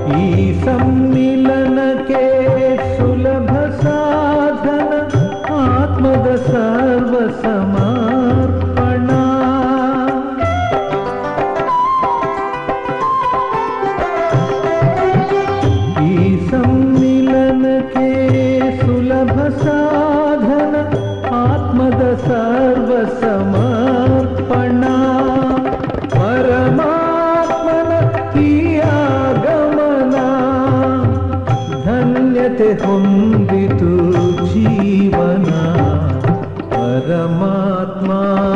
ಈ ಸಮ್ಮಿಲನಕ್ಕೆ ಸುಲಭ ಸಾಧನ ಆತ್ಮದ ಸರ್ವ ಸಮರ್ಪಣ ಈ ಸಮ್ಮಿಲನಕ್ಕೆ ಸುಲಭ ಸಾಧನ ಆತ್ಮದ ಸರ್ವ ಸಮರ್ಪಣ ಪರಮಾತ್ಮನ ಈ ಆಗಮನ ಧನ್ಯತೆ ಹೊಂದಿತು ಜೀವನ ಪರಮಾತ್ಮ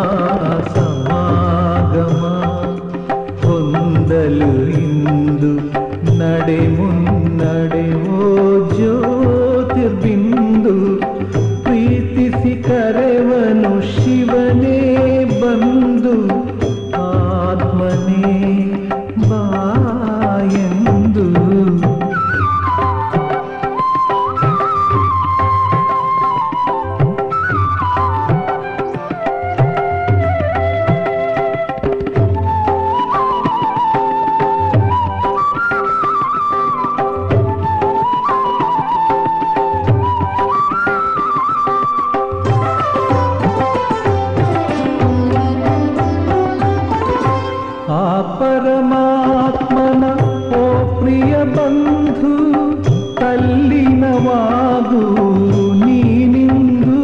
ಸಮಾಗಮ ಹೊಂದಲು ಇಂದು ನಡೆ ಮುನ್ನಡೆವೋ ಜ್ಯೋತಿರ್ಬಿಂದು ಪ್ರೀತಿಸಿ ಕರೆವನು ಶಿವನೇ ಬಂದು ಆತ್ಮನೇ ಬಾಯೆಂದು ಆ ಪರಮಾತ್ಮನ ಓ ಪ್ರಿಯ ಬಂಧು ತಲ್ಲಿನವಾಗು ನೀನಿಂದು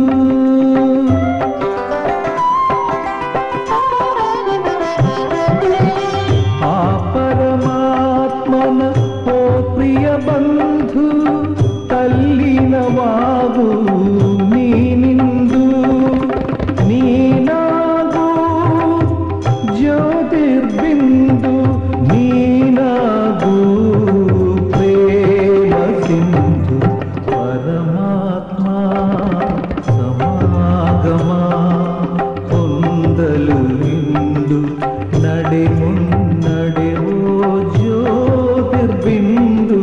ಆ ಪರಮಾತ್ಮನ ಓ ಪ್ರಿಯ ಬಂಧು ತಲ್ಲಿನವಾಗು ನೀನಿಂದು ನೀನಾಗೂ ಜ್ಯೋತಿರ್ಬಿಂದು ನೀನಾಗೂ ಪ್ರೇಮ ಸಿಂಧು ಪರಮಾತ್ಮ ಸಮಾಗಮ ಹೊಂದಲು ಇಂದು ನಡೆ ಮುನ್ನಡೆವೋ ಜ್ಯೋತಿರ್ಬಿಂದು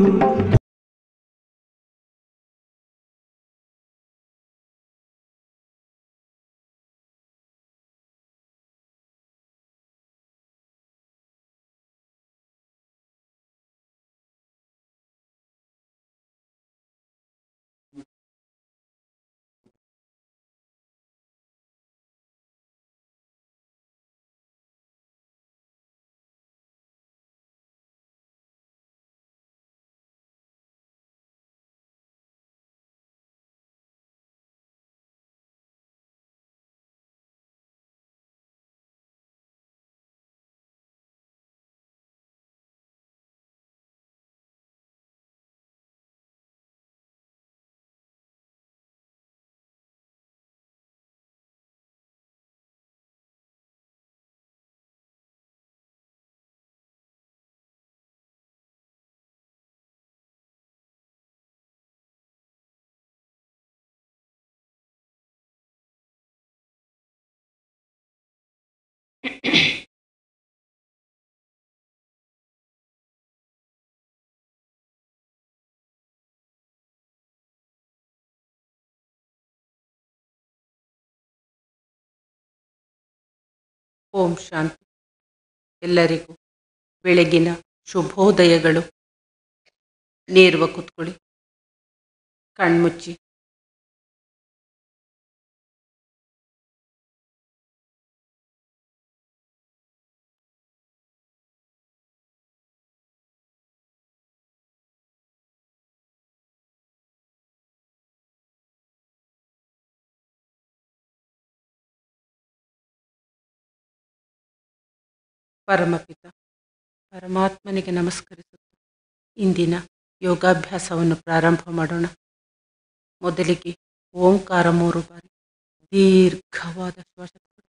ಓಂ ಶಾಂತಿ ಎಲ್ಲರಿಗೂ ಬೆಳಗಿನ ಶುಭೋದಯಗಳು ನೇರುವ ಕೂತ್ಕೊಳ್ಳಿ ಕಣ್ಮುಚ್ಚಿ ಪರಮಪಿತ ಪರಮಾತ್ಮನಿಗೆ ನಮಸ್ಕರಿಸುತ್ತಾ ಇಂದಿನ ಯೋಗಾಭ್ಯಾಸವನ್ನು ಪ್ರಾರಂಭ ಮಾಡೋಣ ಮೊದಲಿಗೆ ಓಂಕಾರ ಮೂರು ಬಾರಿ ದೀರ್ಘವಾದ ಶ್ವಾಸ ತಗೊಳ್ಳಿ.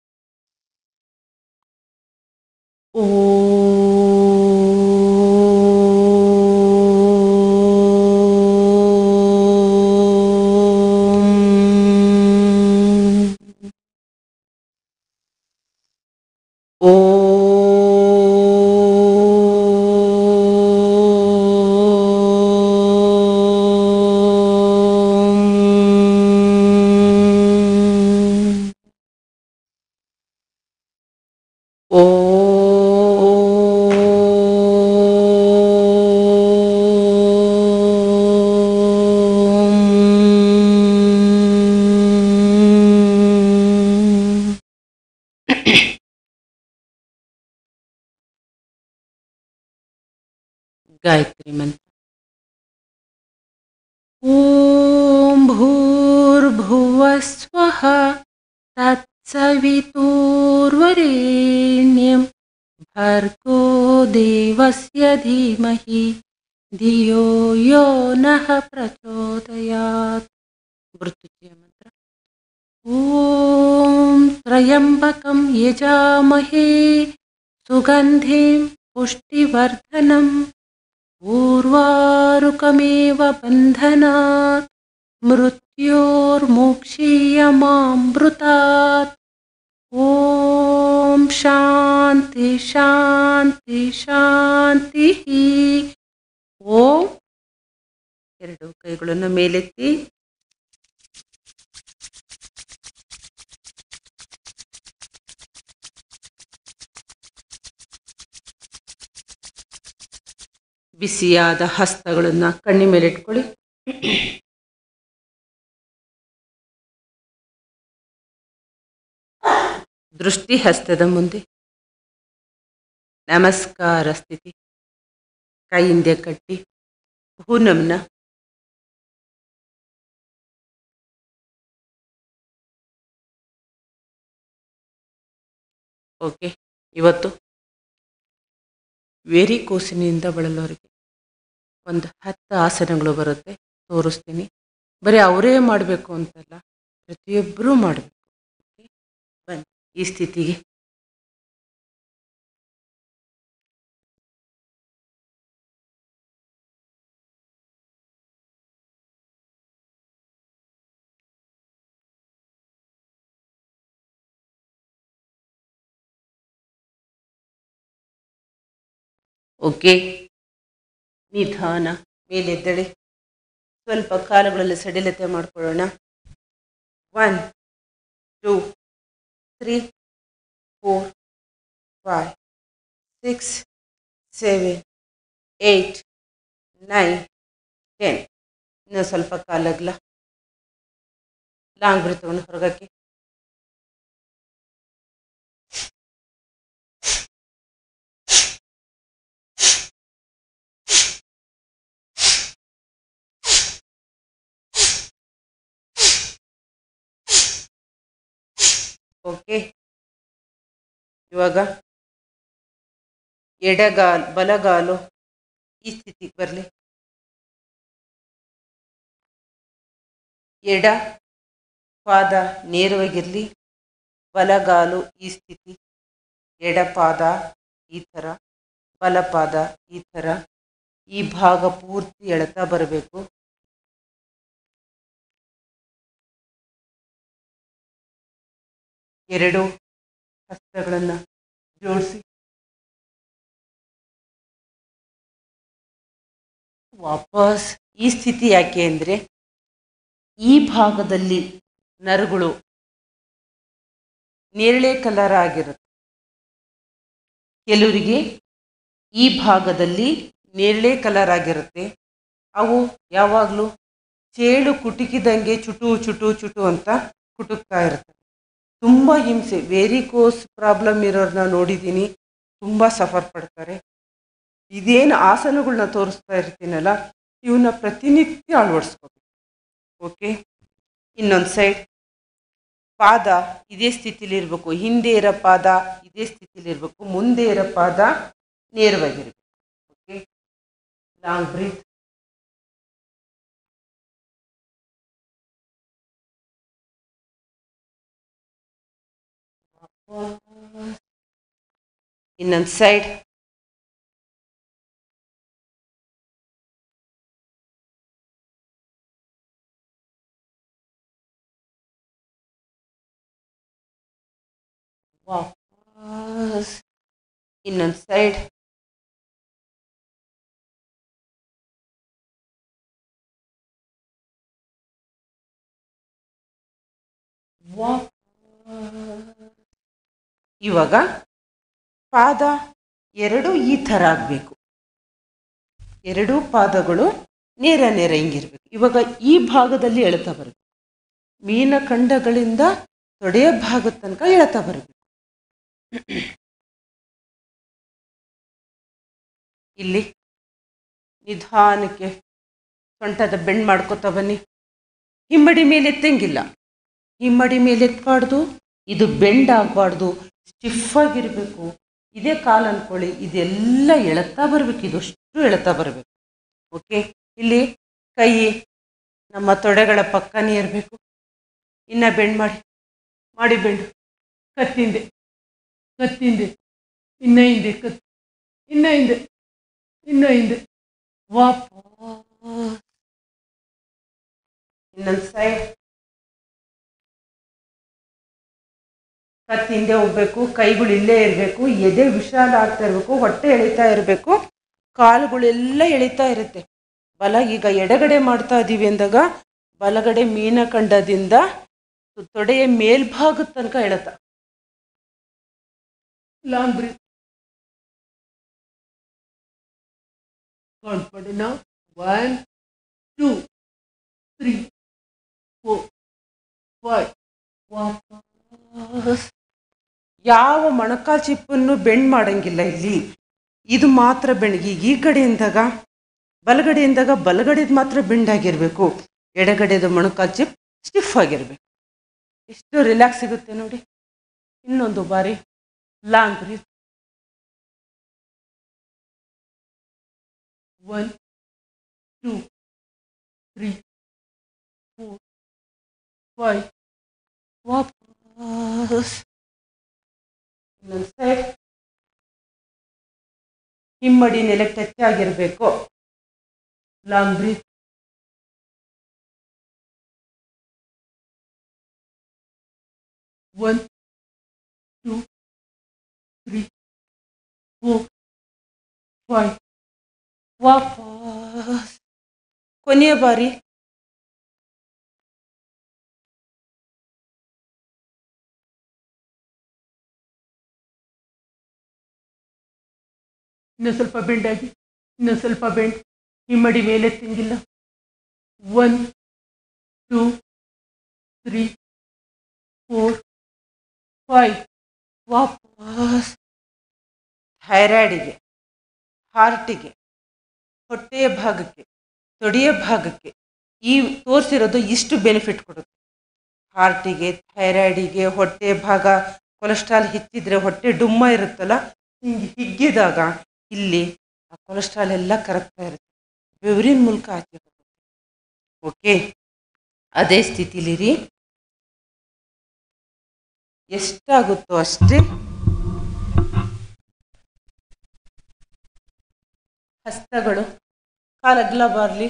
ಓಂ ಓಂ ಗಾಯತ್ರಿ ಮಂತ್ರ ಓಂ ಭೂರ್ಭುವಃ ಸ್ವಃ ತತ್ಸವಿತುರ್ವರೆಣ್ಯಂ ಭರ್ಗೋ ದೇವಸ್ಯ ಧೀಮಹಿ ಧಿಯೋ ಯೋ ನಃ ಪ್ರಚೋದಯಾತ್ ಮೃತ್ಯುಂಜಯ ಮಂತ್ರ ಓಂ ತ್ರಯಂಬಕಂ ಯಜಾಮಹೇ ಸುಗಂಧಿಂ ಪುಷ್ಟಿವರ್ಧನಂ ऊर्वारुकमेव बन्धनात् मृत्योर्मोक्षीयमामृतात् ॐ ಶಾಂತಿ ಶಾಂತಿ ಶಾಂತಿ ಓಂ ಎರಡು ಕೈಗಳನ್ನು ಮೇಲೆತ್ತಿ ಬಿಸಿಯಾದ ಹಸ್ತಗಳನ್ನು ಕಣ್ಣಿ ಮೇಲೆ ಇಟ್ಕೊಳ್ಳಿ ದೃಷ್ಟಿ ಹಸ್ತದ ಮುಂದೆ ನಮಸ್ಕಾರ ಸ್ಥಿತಿ ಕೈಯಿಂದ ಕಟ್ಟಿ ಹೂನಂನ ಓಕೆ ಇವತ್ತು ವೇರಿಕೋಸಿನಿಂದ ಬಳಲೋರಿಗೆ ಒಂದು ಹತ್ತು ಆಸನಗಳು ಬರುತ್ತೆ ತೋರಿಸ್ತೀನಿ ಬರೀ ಅವರೇ ಮಾಡಬೇಕು ಅಂತಲ್ಲ ಪ್ರತಿಯೊಬ್ಬರೂ ಮಾಡಬೇಕು ಬನ್ನಿ ಈ ಸ್ಥಿತಿಗೆ ಓಕೆ ನಿಧಾನ ಮೇಲೆದ್ದಳಿ ಸ್ವಲ್ಪ ಕಾಲುಗಳಲ್ಲಿ ಸಡಿಲತೆ ಮಾಡ್ಕೊಳ್ಳೋಣ one two three four five six seven eight nine ten ಇನ್ನು ಸ್ವಲ್ಪ ಕಾಲಗ್ಲ ಲಾಂಗ್ ಬ್ರೀತ್ ತಗೊಂಡು ಹೊರಗಕ್ಕೆ ಓಕೆ ಇವಾಗ ಎಡಗಾಲು ಬಲಗಾಲು ಈ ಸ್ಥಿತಿಗೆ ಬರಲಿ ಎಡ ಪಾದ ನೇರವಾಗಿರಲಿ ಬಲಗಾಲು ಈ ಸ್ಥಿತಿ ಎಡಪಾದ ಈ ಥರ ಬಲಪಾದ ಈ ಥರ ಈ ಭಾಗ ಪೂರ್ತಿ ಎಳ್ತಾ ಬರಬೇಕು ಎರಡು ಹಸ್ತಗಳನ್ನು ಜೋಡಿಸಿ ವಾಪಸ್ ಈ ಸ್ಥಿತಿ ಯಾಕೆ ಅಂದರೆ ಈ ಭಾಗದಲ್ಲಿ ನರಗಳು ನೇರಳೆ ಕಲರ್ ಆಗಿರುತ್ತೆ ಕೆಲವರಿಗೆ ಈ ಭಾಗದಲ್ಲಿ ನೇರಳೆ ಕಲರ್ ಆಗಿರುತ್ತೆ ಅವು ಯಾವಾಗಲೂ ಚೇಳು ಕುಟುಕಿದಂಗೆ ಚುಟು ಚುಟು ಚುಟು ಅಂತ ಕುಟುಕ್ತಾ ಇರ್ತವೆ ತುಂಬ ಹಿಂಸೆ ವೇರಿಕೋಸ್ ಪ್ರಾಬ್ಲಮ್ ಇರೋರನ್ನ ನೋಡಿದ್ದೀನಿ ತುಂಬ ಸಫರ್ ಪಡ್ತಾರೆ ಇದೇನು ಆಸನಗಳನ್ನ ತೋರಿಸ್ತಾ ಇರ್ತೀನಲ್ಲ ಇವನ್ನ ಪ್ರತಿನಿತ್ಯ ಅಳವಡಿಸ್ಕೋಬೇಕು ಓಕೆ ಇನ್ನೊಂದು ಸೈಡ್ ಪಾದ ಇದೇ ಸ್ಥಿತಿಲಿರಬೇಕು ಹಿಂದೆ ಇರೋ ಪಾದ ಇದೇ ಸ್ಥಿತಿಲಿರಬೇಕು ಮುಂದೆ ಇರೋ ಪಾದ ನೇರವಾಗಿರಬೇಕು ಓಕೆ ಲಾಂಗ್ ಬ್ರೀತ್ ಇನ್ನೊಂದು ಸೈಡ್ ವಾಪಸ್ ಇನ್ನೊಂದು ಸೈಡ್ ಇವಾಗ ಪಾದ ಎರಡು ಈ ಥರ ಆಗಬೇಕು ಎರಡೂ ಪಾದಗಳು ನೇರ ನೇರ ಹಿಂಗಿರ್ಬೇಕು ಇವಾಗ ಈ ಭಾಗದಲ್ಲಿ ಎಳ್ತಾ ಬರಬೇಕು ಮೀನಖಂಡಗಳಿಂದ ತೊಡೆಯ ಭಾಗದ ತನಕ ಎಳ್ತಾ ಬರಬೇಕು ಇಲ್ಲಿ ನಿಧಾನಕ್ಕೆ ಸೊಂಟದ ಬೆಂಡ್ ಮಾಡ್ಕೊತಾ ಬನ್ನಿ ಹಿಮ್ಮಡಿ ಮೇಲೆ ಎತ್ತಂಗಿಲ್ಲ ಹಿಮ್ಮಡಿ ಮೇಲೆ ಎತ್ತಬಾರ್ದು ಇದು ಬೆಂಡ್ ಆಗಬಾರ್ದು ಸ್ಟಿಫ್ ಆಗಿರಬೇಕು ಇದೇ ಕಾಲು ಅಂದ್ಕೊಳ್ಳಿ ಇದೆಲ್ಲ ಎಳತಾ ಬರಬೇಕು ಇದು ಅಷ್ಟು ಎಳತಾ ಬರಬೇಕು ಓಕೆ ಇಲ್ಲಿ ಕೈ ನಮ್ಮ ತೊಡೆಗಳ ಪಕ್ಕನೇ ಇರಬೇಕು ಇನ್ನು ಬೆಂಡ್ ಮಾಡಿ ಮಾಡಿ ಬೆಂಡು ಕತ್ತಿಂದೆ ಕತ್ತಿಂದೆ ಇನ್ನ ಹಿಂದೆ ಕತ್ ಇನ್ನ ಹಿಂದೆ ಇನ್ನ ಹಿಂದೆ ವಾಪಸ್ ಇನ್ನೊಂದು ಸೈಡ್ ಕತ್ತು ಹಿಂದೆ ಹೋಗ್ಬೇಕು ಕೈಗಳು ಇಲ್ಲೇ ಇರಬೇಕು ಎದೆ ವಿಶಾಲ ಆಗ್ತಾ ಇರಬೇಕು ಹೊಟ್ಟೆ ಎಳಿತಾ ಇರಬೇಕು ಕಾಲುಗಳೆಲ್ಲ ಎಳಿತಾ ಇರುತ್ತೆ ಬಲ ಈಗ ಎಡಗಡೆ ಮಾಡ್ತಾ ಇದ್ದೀವಿ ಅಂದಾಗ ಬಲಗಡೆ ಮೀನಖಂಡದಿಂದ ತೊಡೆಯ ಮೇಲ್ಭಾಗದ ತನಕ ಎಳತ ಲಾಂಗ್ ಬ್ರೀತ್ ಕೌಂಟ್ ಮಾಡಿ ನಾವು one two three four five ವಾಪಸ್ ಯಾವ ಮೊಣಕಾಲು ಚಿಪ್ಪನ್ನು ಬೆಂಡ್ ಮಾಡಂಗಿಲ್ಲ ಇಲ್ಲಿ ಇದು ಮಾತ್ರ ಬೆಂಡ್ ಈಗ ಈ ಕಡೆಯಿಂದಾಗ ಬಲಗಡೆಯಿಂದಾಗ ಬಲಗಡೆದು ಮಾತ್ರ ಬೆಂಡ್ ಆಗಿರಬೇಕು ಎಡಗಡೆದು ಮೊಣಕಾಲು ಚಿಪ್ ಸ್ಟಿಫ್ ಆಗಿರಬೇಕು ಎಷ್ಟು ರಿಲ್ಯಾಕ್ಸ್ ಸಿಗುತ್ತೆ ನೋಡಿ ಇನ್ನೊಂದು ಬಾರಿ long breath one two three four five ವಾಪಸ್ ಇನ್ನೊಂದು ಸೈಡ್ ಹಿಮ್ಮಡಿ ನೆಲಕ್ಕೆ ಟಚ್ ಆಗಿರಬೇಕು long breath one two three four five ವಾಪಸ್ ಕೊನೆಯ ಬಾರಿ ಇನ್ನೂ ಸ್ವಲ್ಪ ಬೆಂಡ್ ಆಗಿ ಇನ್ನೂ ಸ್ವಲ್ಪ ಬೆಂಡ್ ಹಿಮ್ಮಡಿ ಮೇಲೆ ತಿಂಗಿಲ್ಲ one two three four five ವಾಪಸ್ ಥೈರಾಯ್ಡಿಗೆ ಹಾರ್ಟಿಗೆ ಹೊಟ್ಟೆಯ ಭಾಗಕ್ಕೆ ತೊಡೆಯ ಭಾಗಕ್ಕೆ ಈ ತೋರಿಸಿರೋದು ಇಷ್ಟು ಬೆನಿಫಿಟ್ ಕೊಡುತ್ತೆ ಹಾರ್ಟಿಗೆ ಥೈರಾಯ್ಡಿಗೆ ಹೊಟ್ಟೆ ಭಾಗ ಕೊಲೆಸ್ಟ್ರಾಲ್ ಹೆಚ್ಚಿದ್ರೆ ಹೊಟ್ಟೆ ಡುಮ್ಮ ಇರುತ್ತಲ್ಲ ಹಿಂಗೆ ಹಿಗ್ಗಿದಾಗ ಇಲ್ಲಿ ಆ ಕೊಲೆಸ್ಟ್ರಾಲ್ ಎಲ್ಲ ಕರಗ್ತಾ ಇರುತ್ತೆ ಬೆವರಿನ ಮೂಲಕ ಆಚೆ ಹೋಗುತ್ತೆ ಓಕೆ ಅದೇ ಸ್ಥಿತಿಲಿರಿ ಎಷ್ಟಾಗುತ್ತೋ ಅಷ್ಟೇ ಹಸ್ತಗಳು ಕಾಲಗ್ಲ ಬರಲಿ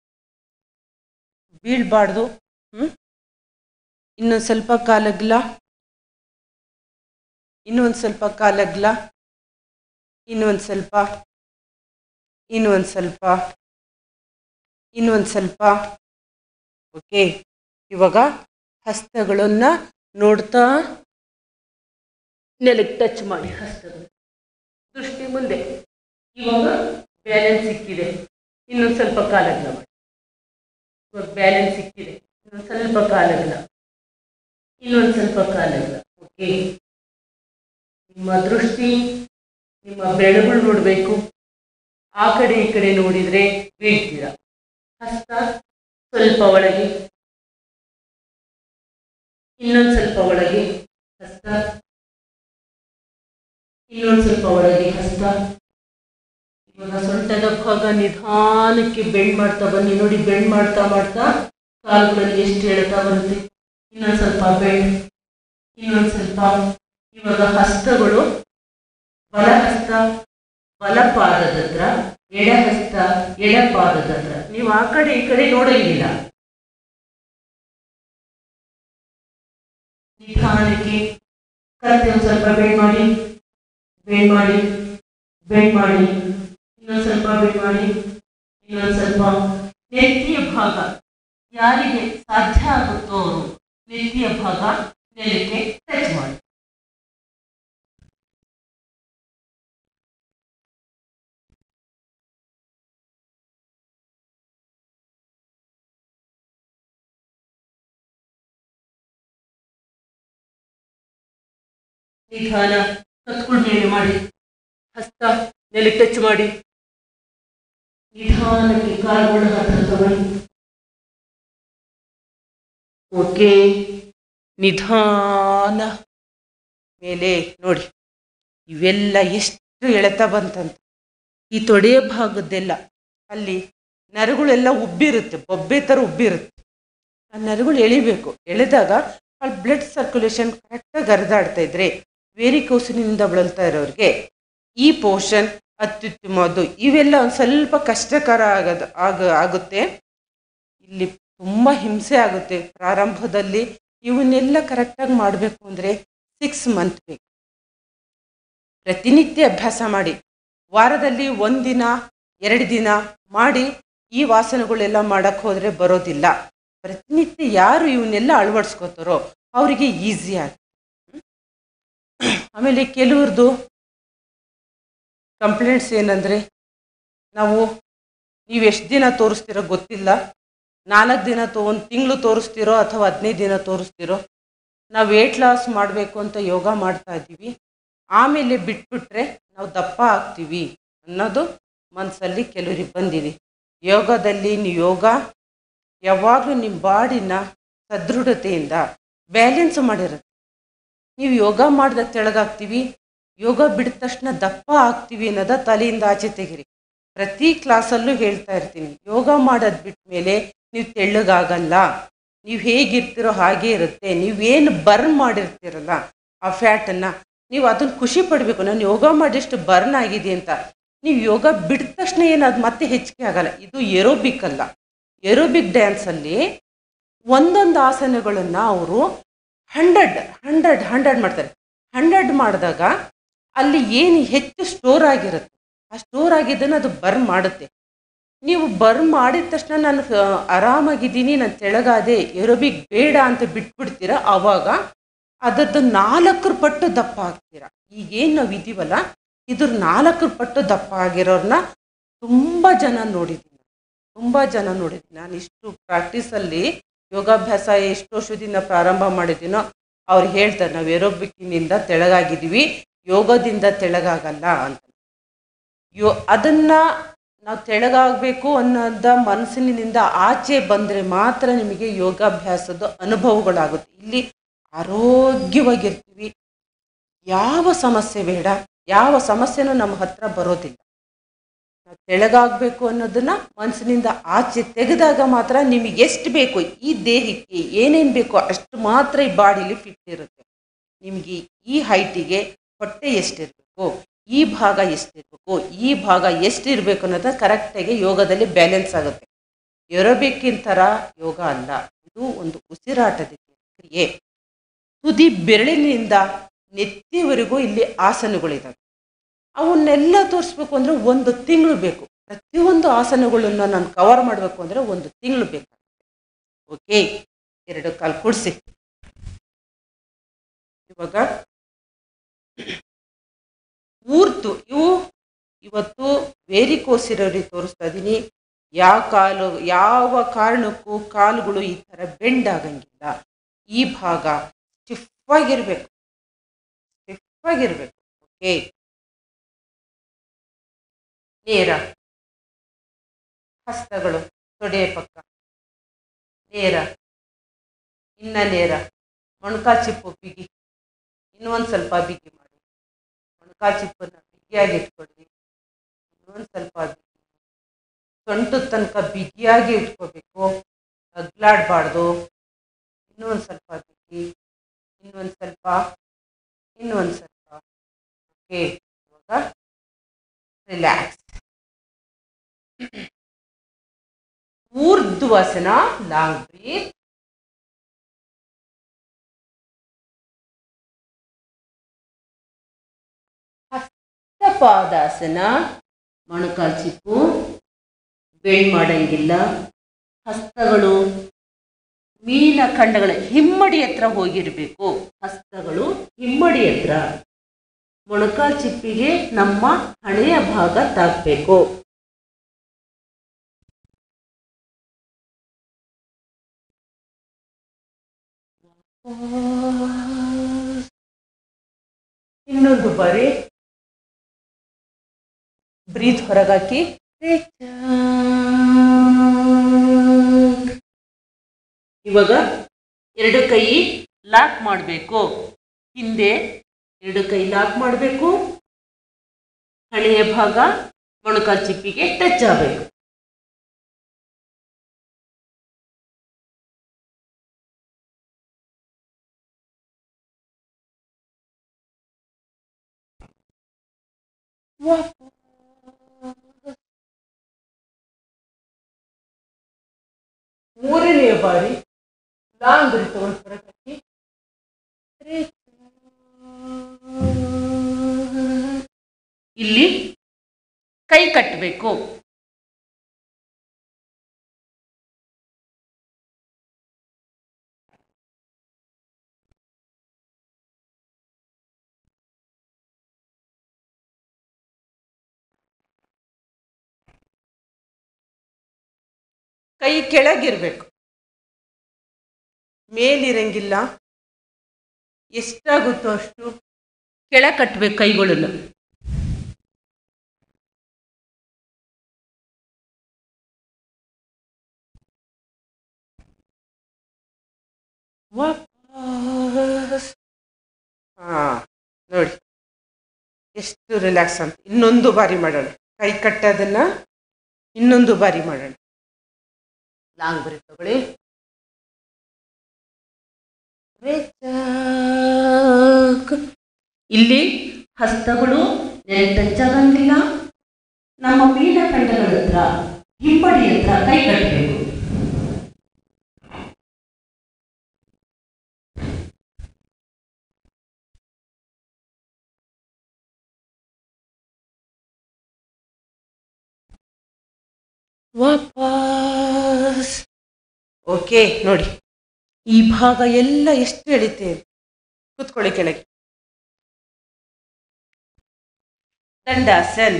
ಬೀಳ್ಬಾರ್ದು ಹ್ಞೂ ಇನ್ನೊಂದು ಸ್ವಲ್ಪ ಕಾಲಗ್ಲ ಇನ್ನೊಂದು ಸ್ವಲ್ಪ ಕಾಲಗ್ಲ ಇನ್ನೊಂದು ಸ್ವಲ್ಪ ಇನ್ನೊಂದು ಸ್ವಲ್ಪ ಇನ್ನೊಂದು ಸ್ವಲ್ಪ ಓಕೆ ಇವಾಗ ಹಸ್ತಗಳನ್ನು ನೋಡ್ತಾ ನೆಲಕ್ಕೆ ಟಚ್ ಮಾಡಿ ಹಸ್ತಗಳು ದೃಷ್ಟಿ ಮುಂದೆ ಇವಾಗ ಬ್ಯಾಲೆನ್ಸ್ ಸಿಕ್ಕಿದೆ ಇನ್ನೊಂದು ಸ್ವಲ್ಪ ಕಾಲಗ್ಲ ಮಾಡಿ ಇವಾಗ ಬ್ಯಾಲೆನ್ಸ್ ಸಿಕ್ಕಿದೆ ಇನ್ನೊಂದು ಸ್ವಲ್ಪ ಕಾಲಗ್ಲ ಇನ್ನೊಂದು ಸ್ವಲ್ಪ ಕಾಲಗ್ಲ ಓಕೆ ನಿಮ್ಮ ದೃಷ್ಟಿ ನಿಮ್ಮ ಬೆರಳುಗಳು ನೋಡಬೇಕು ಆ ಕಡೆ ಈ ಕಡೆ ನೋಡಿದರೆ ಬೀಳ್ತೀರಾ ಹಸ್ತ ಸ್ವಲ್ಪ ಒಳಗೆ ಇನ್ನೊಂದು ಸ್ವಲ್ಪ ಒಳಗೆ ಹಸ್ತ ಇನ್ನೊಂದು ಸ್ವಲ್ಪ ಒಳಗೆ ಹಸ್ತ ಇವಾಗ ಸೊಂಟದ ಭಾಗ ನಿಧಾನಕ್ಕೆ ಬೆಂಡ್ ಮಾಡ್ತಾ ಬನ್ನಿ ನೋಡಿ ಬೆಂಡ್ ಮಾಡ್ತಾ ಮಾಡ್ತಾ ಕಾಲುಗಳಲ್ಲಿ ಎಷ್ಟು ಎಳ್ತಾ ಬರುತ್ತೆ ಇನ್ನೊಂದು ಸ್ವಲ್ಪ ಬೆಂಡ್ ಇನ್ನೊಂದು ಸ್ವಲ್ಪ ಇವಾಗ ಹಸ್ತಗಳು ಬಲ ಹಸ್ತ ಬಲ ಪಾದದ ಹತ್ರ ಎಡ ಹಸ್ತ ಎಡ ಪಾದದ ಹತ್ರ ನೀವು ಆ ಕಡೆ ಈ ಕಡೆ ನೋಡಂಗಿಲ್ಲ ನಿಧಾನಕ್ಕೆ ಕತ್ತೆ ಒಂದು ಸ್ವಲ್ಪ ಬೆಂಡ್ ಮಾಡಿ ಬೆಂಡ್ ಮಾಡಿ ಬೆಂಡ್ ಮಾಡಿ ಇನ್ನೊಂದು ಸ್ವಲ್ಪ ಬೆಂಡ್ ಮಾಡಿ ಇನ್ನೊಂದು ಸ್ವಲ್ಪ ನೆತ್ತಿಯ ಭಾಗ ಯಾರಿಗೆ ಸಾಧ್ಯ ಆಗುತ್ತೋ ಅವರು ನೆತ್ತಿಯ ಭಾಗ ನೆಲಕ್ಕೆ ಟಚ್ ಮಾಡಿ ನಿಧಾನ ಕತ್ಕೊಂಡು ಮೇಲೆ ಮಾಡಿ ಹಸ್ತ ನೆಲಕ್ಕೆ ಟಚ್ ಮಾಡಿ ನಿಧಾನಕ್ಕೆ ಕಾಲುಗಳು ಹತ್ರ ತಗೊಳ್ಳಿ ಓಕೆ ನಿಧಾನ ಮೇಲೆ ನೋಡಿ ಇವೆಲ್ಲ ಎಷ್ಟು ಎಳೆತ ಬಂತಂತ ಈ ತೊಡೆಯ ಭಾಗದ್ದೆಲ್ಲ ಅಲ್ಲಿ ನರಗಳೆಲ್ಲ ಉಬ್ಬಿರುತ್ತೆ ಬೊಬ್ಬೆ ಥರ ಉಬ್ಬಿರುತ್ತೆ ಆ ನರಗಳು ಎಳಿಬೇಕು ಎಳೆದಾಗ ಅಲ್ಲಿ ಬ್ಲಡ್ ಸರ್ಕ್ಯುಲೇಷನ್ ಕರೆಕ್ಟಾಗಿ ಹರಿದಾಡ್ತಾ ಇದ್ರೆ ವೇರಿಕೋಸಿನಿಂದ ಬಳಲ್ತಾ ಇರೋರಿಗೆ ಈ ಪೋರ್ಷನ್ ಅತ್ಯುತ್ತಮವಾದ್ದು ಇವೆಲ್ಲ ಒಂದು ಸ್ವಲ್ಪ ಕಷ್ಟಕರ ಆಗದ ಆಗ ಆಗುತ್ತೆ ಇಲ್ಲಿ ತುಂಬ ಹಿಂಸೆ ಆಗುತ್ತೆ ಪ್ರಾರಂಭದಲ್ಲಿ ಇವನ್ನೆಲ್ಲ ಕರೆಕ್ಟಾಗಿ ಮಾಡಬೇಕು ಅಂದರೆ ಸಿಕ್ಸ್ ಮಂತ್ ಬೇಕು ಪ್ರತಿನಿತ್ಯ ಅಭ್ಯಾಸ ಮಾಡಿ ವಾರದಲ್ಲಿ ಒಂದಿನ ಎರಡು ದಿನ ಮಾಡಿ ಈ ವಾಸನೆಗಳೆಲ್ಲ ಮಾಡಕ್ಕೆ ಹೋದರೆ ಬರೋದಿಲ್ಲ ಪ್ರತಿನಿತ್ಯ ಯಾರು ಇವನ್ನೆಲ್ಲ ಅಳವಡಿಸ್ಕೋತಾರೋ ಅವರಿಗೆ ಈಸಿ ಆಗುತ್ತೆ ಆಮೇಲೆ ಕೆಲವ್ರದ್ದು ಕಂಪ್ಲೇಂಟ್ಸ್ ಏನಂದರೆ ನಾವು ನೀವು ಎಷ್ಟು ದಿನ ತೋರಿಸ್ತೀರೋ ಗೊತ್ತಿಲ್ಲ ನಾಲ್ಕು ದಿನ ತೋ ಒಂದು ತಿಂಗಳು ತೋರಿಸ್ತೀರೋ ಅಥವಾ ಹದಿನೈದು ದಿನ ತೋರಿಸ್ತೀರೋ ನಾವು ವೇಟ್ ಲಾಸ್ ಮಾಡಬೇಕು ಅಂತ ಯೋಗ ಮಾಡ್ತಾ ಇದ್ದೀವಿ ಆಮೇಲೆ ಬಿಟ್ಬಿಟ್ರೆ ನಾವು ದಪ್ಪ ಆಗ್ತೀವಿ ಅನ್ನೋದು ಮನಸ್ಸಲ್ಲಿ ಕೆಲವರಿಗೆ ಬಂದಿದೆ ಯೋಗದಲ್ಲಿ ನೀವು ಯೋಗ ಯಾವಾಗಲೂ ನಿಮ್ಮ ಬಾಡಿನ ಸದೃಢತೆಯಿಂದ ಬ್ಯಾಲೆನ್ಸ್ ಮಾಡಿರುತ್ತೆ ನೀವು ಯೋಗ ಮಾಡಿದ ತೆಳಗಾಗ್ತೀವಿ ಯೋಗ ಬಿಡಿದ ತಕ್ಷಣ ದಪ್ಪ ಆಗ್ತೀವಿ ಅನ್ನೋದ ತಲೆಯಿಂದ ಆಚೆ ತೆಗಿರಿ ಪ್ರತಿ ಕ್ಲಾಸಲ್ಲೂ ಹೇಳ್ತಾ ಇರ್ತೀನಿ ಯೋಗ ಮಾಡೋದು ಬಿಟ್ಟ ಮೇಲೆ ನೀವು ತೆಳ್ಳಗಾಗಲ್ಲ ನೀವು ಹೇಗಿರ್ತೀರೋ ಹಾಗೇ ಇರುತ್ತೆ ನೀವೇನು ಬರ್ನ್ ಮಾಡಿರ್ತೀರಲ್ಲ ಆ ಫ್ಯಾಟನ್ನು ನೀವು ಅದನ್ನು ಖುಷಿ ಪಡಬೇಕು ನಾನು ಯೋಗ ಮಾಡಿಷ್ಟು ಬರ್ನ್ ಆಗಿದೆ ಅಂತ ನೀವು ಯೋಗ ಬಿಡಿದ ತಕ್ಷಣ ಏನು ಅದು ಮತ್ತೆ ಹೆಚ್ಚಿಗೆ ಆಗಲ್ಲ ಇದು ಎರೋಬಿಕ್ ಅಲ್ಲ ಎರೋಬಿಕ್ ಡ್ಯಾನ್ಸಲ್ಲಿ ಒಂದೊಂದು ಆಸನಗಳನ್ನು ಅವರು ಹಂಡ್ರೆಡ್ ಹಂಡ್ರೆಡ್ ಹಂಡ್ರೆಡ್ ಮಾಡ್ತಾರೆ ಹಂಡ್ರೆಡ್ ಮಾಡಿದಾಗ ಅಲ್ಲಿ ಏನು ಹೆಚ್ಚು ಸ್ಟೋರ್ ಆಗಿರುತ್ತೆ ಆ ಸ್ಟೋರ್ ಆಗಿದ್ದನ್ನು ಅದು ಬರ್ನ್ ಮಾಡುತ್ತೆ ನೀವು ಬರ್ನ್ ಮಾಡಿದ ತಕ್ಷಣ ನಾನು ಆ, ಆರಾಮಾಗಿದ್ದೀನಿ ನಾನು ತೆಳಗಾದೆ ಎರೋಬಿಕ್ ಬೇಡ ಅಂತ ಬಿಟ್ಬಿಡ್ತೀರ ಆವಾಗ ಅದರದ್ದು ನಾಲ್ಕರ ಪಟ್ಟು ದಪ್ಪ ಆಗ್ತೀರಾ ಈಗೇನು ನಾವು ಇದೀವಲ್ಲ ಇದ್ರ ನಾಲ್ಕರ ಪಟ್ಟು ದಪ್ಪ ಆಗಿರೋರನ್ನ ತುಂಬ ಜನ ನೋಡಿದ್ದೀನಿ ತುಂಬ ಜನ ನೋಡಿದ್ದೀನಿ ನಾನು ಇಷ್ಟು ಪ್ರಾಕ್ಟೀಸಲ್ಲಿ ಯೋಗಾಭ್ಯಾಸ ಎಷ್ಟು ವರ್ಷದಿಂದ ಪ್ರಾರಂಭ ಮಾಡಿದ್ದೀನೋ ಅವ್ರು ಹೇಳ್ತಾರೆ ನಾವು ಏರೋಬಿಕ್ಕಿನಿಂದ ತೆಳಗಾಗಿದ್ದೀವಿ ಯೋಗದಿಂದ ತೆಳಗಾಗಲ್ಲ ಅಂತ ಯೋ ಅದನ್ನು ನಾವು ತೆಳಗಾಗಬೇಕು ಅನ್ನೋದ ಮನಸ್ಸಿನಿಂದ ಆಚೆ ಬಂದರೆ ಮಾತ್ರ ನಿಮಗೆ ಯೋಗಾಭ್ಯಾಸದ ಅನುಭವಗಳಾಗುತ್ತೆ ಇಲ್ಲಿ ಆರೋಗ್ಯವಾಗಿರ್ತೀವಿ ಯಾವ ಸಮಸ್ಯೆ ಬೇಡ ಯಾವ ಸಮಸ್ಯೆನೂ ನಮ್ಮ ಹತ್ರ ಬರೋದಿಲ್ಲ ನಾವು ತೆಳಗಾಗಬೇಕು ಅನ್ನೋದನ್ನ ಮನಸ್ಸಿನಿಂದ ಆಚೆ ತೆಗೆದಾಗ ಮಾತ್ರ ನಿಮಗೆ ಎಷ್ಟು ಬೇಕು ಈ ದೇಹಕ್ಕೆ ಏನೇನು ಬೇಕೋ ಅಷ್ಟು ಮಾತ್ರ ಈ ಬಾಡಿಲಿ ಫಿಟ್ ಇರುತ್ತೆ ನಿಮಗೆ ಈ ಹೈಟಿಗೆ ಹೊಟ್ಟೆ ಎಷ್ಟಿರಬೇಕು ಈ ಭಾಗ ಎಷ್ಟಿರಬೇಕು ಈ ಭಾಗ ಎಷ್ಟಿರಬೇಕು ಅನ್ನೋದು ಕರೆಕ್ಟಾಗಿ ಯೋಗದಲ್ಲಿ ಬ್ಯಾಲೆನ್ಸ್ ಆಗುತ್ತೆ ಏರೋಬಿಕ್ಕಿನ ಥರ ಯೋಗ ಅಲ್ಲ ಇದು ಒಂದು ಉಸಿರಾಟದ ಕ್ರಿಯೆ ತುದಿ ಬೆರಳಿನಿಂದ ನೆತ್ತಿವರೆಗೂ ಇಲ್ಲಿ ಆಸನಗಳಿದ್ದಾವೆ ಅವನ್ನೆಲ್ಲ ತೋರಿಸ್ಬೇಕು ಅಂದರೆ ಒಂದು ತಿಂಗಳು ಬೇಕು ಪ್ರತಿಯೊಂದು ಆಸನಗಳನ್ನು ನಾನು ಕವರ್ ಮಾಡಬೇಕು ಅಂದರೆ ಒಂದು ತಿಂಗಳು ಬೇಕಾಗುತ್ತೆ ಓಕೆ ಎರಡು ಕಾಲು ಕೂಡಿಸಿ ಇವಾಗ ಊರ್ತು ಇವು ಇವತ್ತು ವೇರಿಕೋಸ್ ಇರೋರಿಗೆ ತೋರಿಸ್ತಾ ಇದ್ದೀನಿ ಯಾವ ಕಾಲು ಯಾವ ಕಾರಣಕ್ಕೂ ಕಾಲುಗಳು ಈ ಥರ ಬೆಂಡ್ ಆಗಂಗಿಲ್ಲ ಈ ಭಾಗ ಸ್ಟಿಫ್ ಆಗಿರ್ಬೇಕು ಸ್ಟಿಫ್ ಆಗಿರ್ಬೇಕು ಓಕೆ ನೇರ ಹಸ್ತಗಳು ತೊಡೆಯ ಪಕ್ಕ ನೇರ ಇನ್ನ ನೇರ ಮೊಣಕಾಲ್ ಚಿಪ್ಪು ಬಿಗಿ ಇನ್ನೊಂದು ಸ್ವಲ್ಪ ಬಿಗಿ ಮಾಡಿ ಮೊಣಕಾಲ್ ಚಿಪ್ಪನ್ನು ಬಿಗಿಯಾಗಿ ಇಟ್ಕೊಳ್ರಿ ಇನ್ನೊಂದು ಸ್ವಲ್ಪ ಬಿಗಿ ಸೊಂಟದ ತನಕ ಬಿಗಿಯಾಗಿ ಇಟ್ಕೋಬೇಕು ಅಗ್ಲಾಡಬಾರ್ದು ಇನ್ನೊಂದು ಸ್ವಲ್ಪ ಬಿಗಿ ಇನ್ನೊಂದು ಸ್ವಲ್ಪ ಇನ್ನೊಂದು ಸ್ವಲ್ಪ ಓಕೆ ಇವಾಗ ರಿಲ್ಯಾಕ್ಸ್ ಊರ್ಧ್ವಾಸನ ಲಾಂಗ್ ಬ್ರೀತ್ ಹಸ್ತಪಾದಾಸನ ಮೊಣಕಾಲ್ ಚಿಪ್ಪು ಬೆಂಡ್ ಮಾಡಂಗಿಲ್ಲ ಹಸ್ತಗಳು ಮೀನ ಖಂಡಗಳ ಹಿಮ್ಮಡಿ ಹತ್ರ ಹೋಗಿರಬೇಕು ಹಸ್ತಗಳು ಹಿಮ್ಮಡಿ ಹತ್ರ ಮೊಣಕಾಲ್ ಚಿಪ್ಪಿಗೆ ನಮ್ಮ ಹಣೆಯ ಭಾಗ ತಾಕಬೇಕು ಇನ್ನೊಂದು ಬಾರಿ ಬ್ರೀತ್ ಹೊರಗಾಕಿ ರಿಟರ್ನ್ ಇವಾಗ ಎರಡು ಕೈ ಲಾಕ್ ಮಾಡಬೇಕು ಹಿಂದೆ ಎರಡು ಕೈ ಲಾಕ್ ಮಾಡಬೇಕು ಹಣೆಯ ಭಾಗ ಮೊಣಕಾಲು ಚಿಪ್ಪಿಗೆ ಟಚ್ ಆಗಬೇಕು ಮೂರನೆಯ ಬಾರಿ ಲಾಂಗ್ ತಗೊಂಡು ಹೊರಗೆ ಇಲ್ಲಿ ಕೈ ಕಟ್ಟಬೇಕು ಕೈ ಕೆಳಗಿರ್ಬೇಕು ಮೇಲಿರಂಗಿಲ್ಲ ಎಷ್ಟಾಗುತ್ತೋ ಅಷ್ಟು ಕೆಳ ಕಟ್ಟಬೇಕು ಕೈಗಳನ್ನು ವಾಪಸ್ ಹಾ ನೋಡಿ ಎಷ್ಟು ರಿಲ್ಯಾಕ್ಸ್ ಅಂತ ಇನ್ನೊಂದು ಬಾರಿ ಮಾಡೋಣ ಕೈ ಕಟ್ಟೋದನ್ನ ಇನ್ನೊಂದು ಬಾರಿ ಮಾಡೋಣ ಲಾಂಗ್ ಬರಿ ತಗೊಳ್ಳಿ ರೇಚಾಕ್. ಇಲ್ಲಿ ಹಸ್ತಗಳು ನೆರೆ ಟಚ್ ಆಗಂಗಿಲ್ಲ ನಮ್ಮ ಮೀನಖಂಡಗಳ ಹತ್ರ ಹಿಂಬಡಿ ಹತ್ರ ಕೈ ಕಟ್ಟಬೇಕು ವಾಪಸ್ ಓಕೆ ನೋಡಿ ಈ ಭಾಗ ಎಲ್ಲ ಎಷ್ಟು ಎಳಿತೆ ಕೂತ್ಕೊಳ್ಳಿ ಕೆಳಗೆ ದಂಡಾಸನ್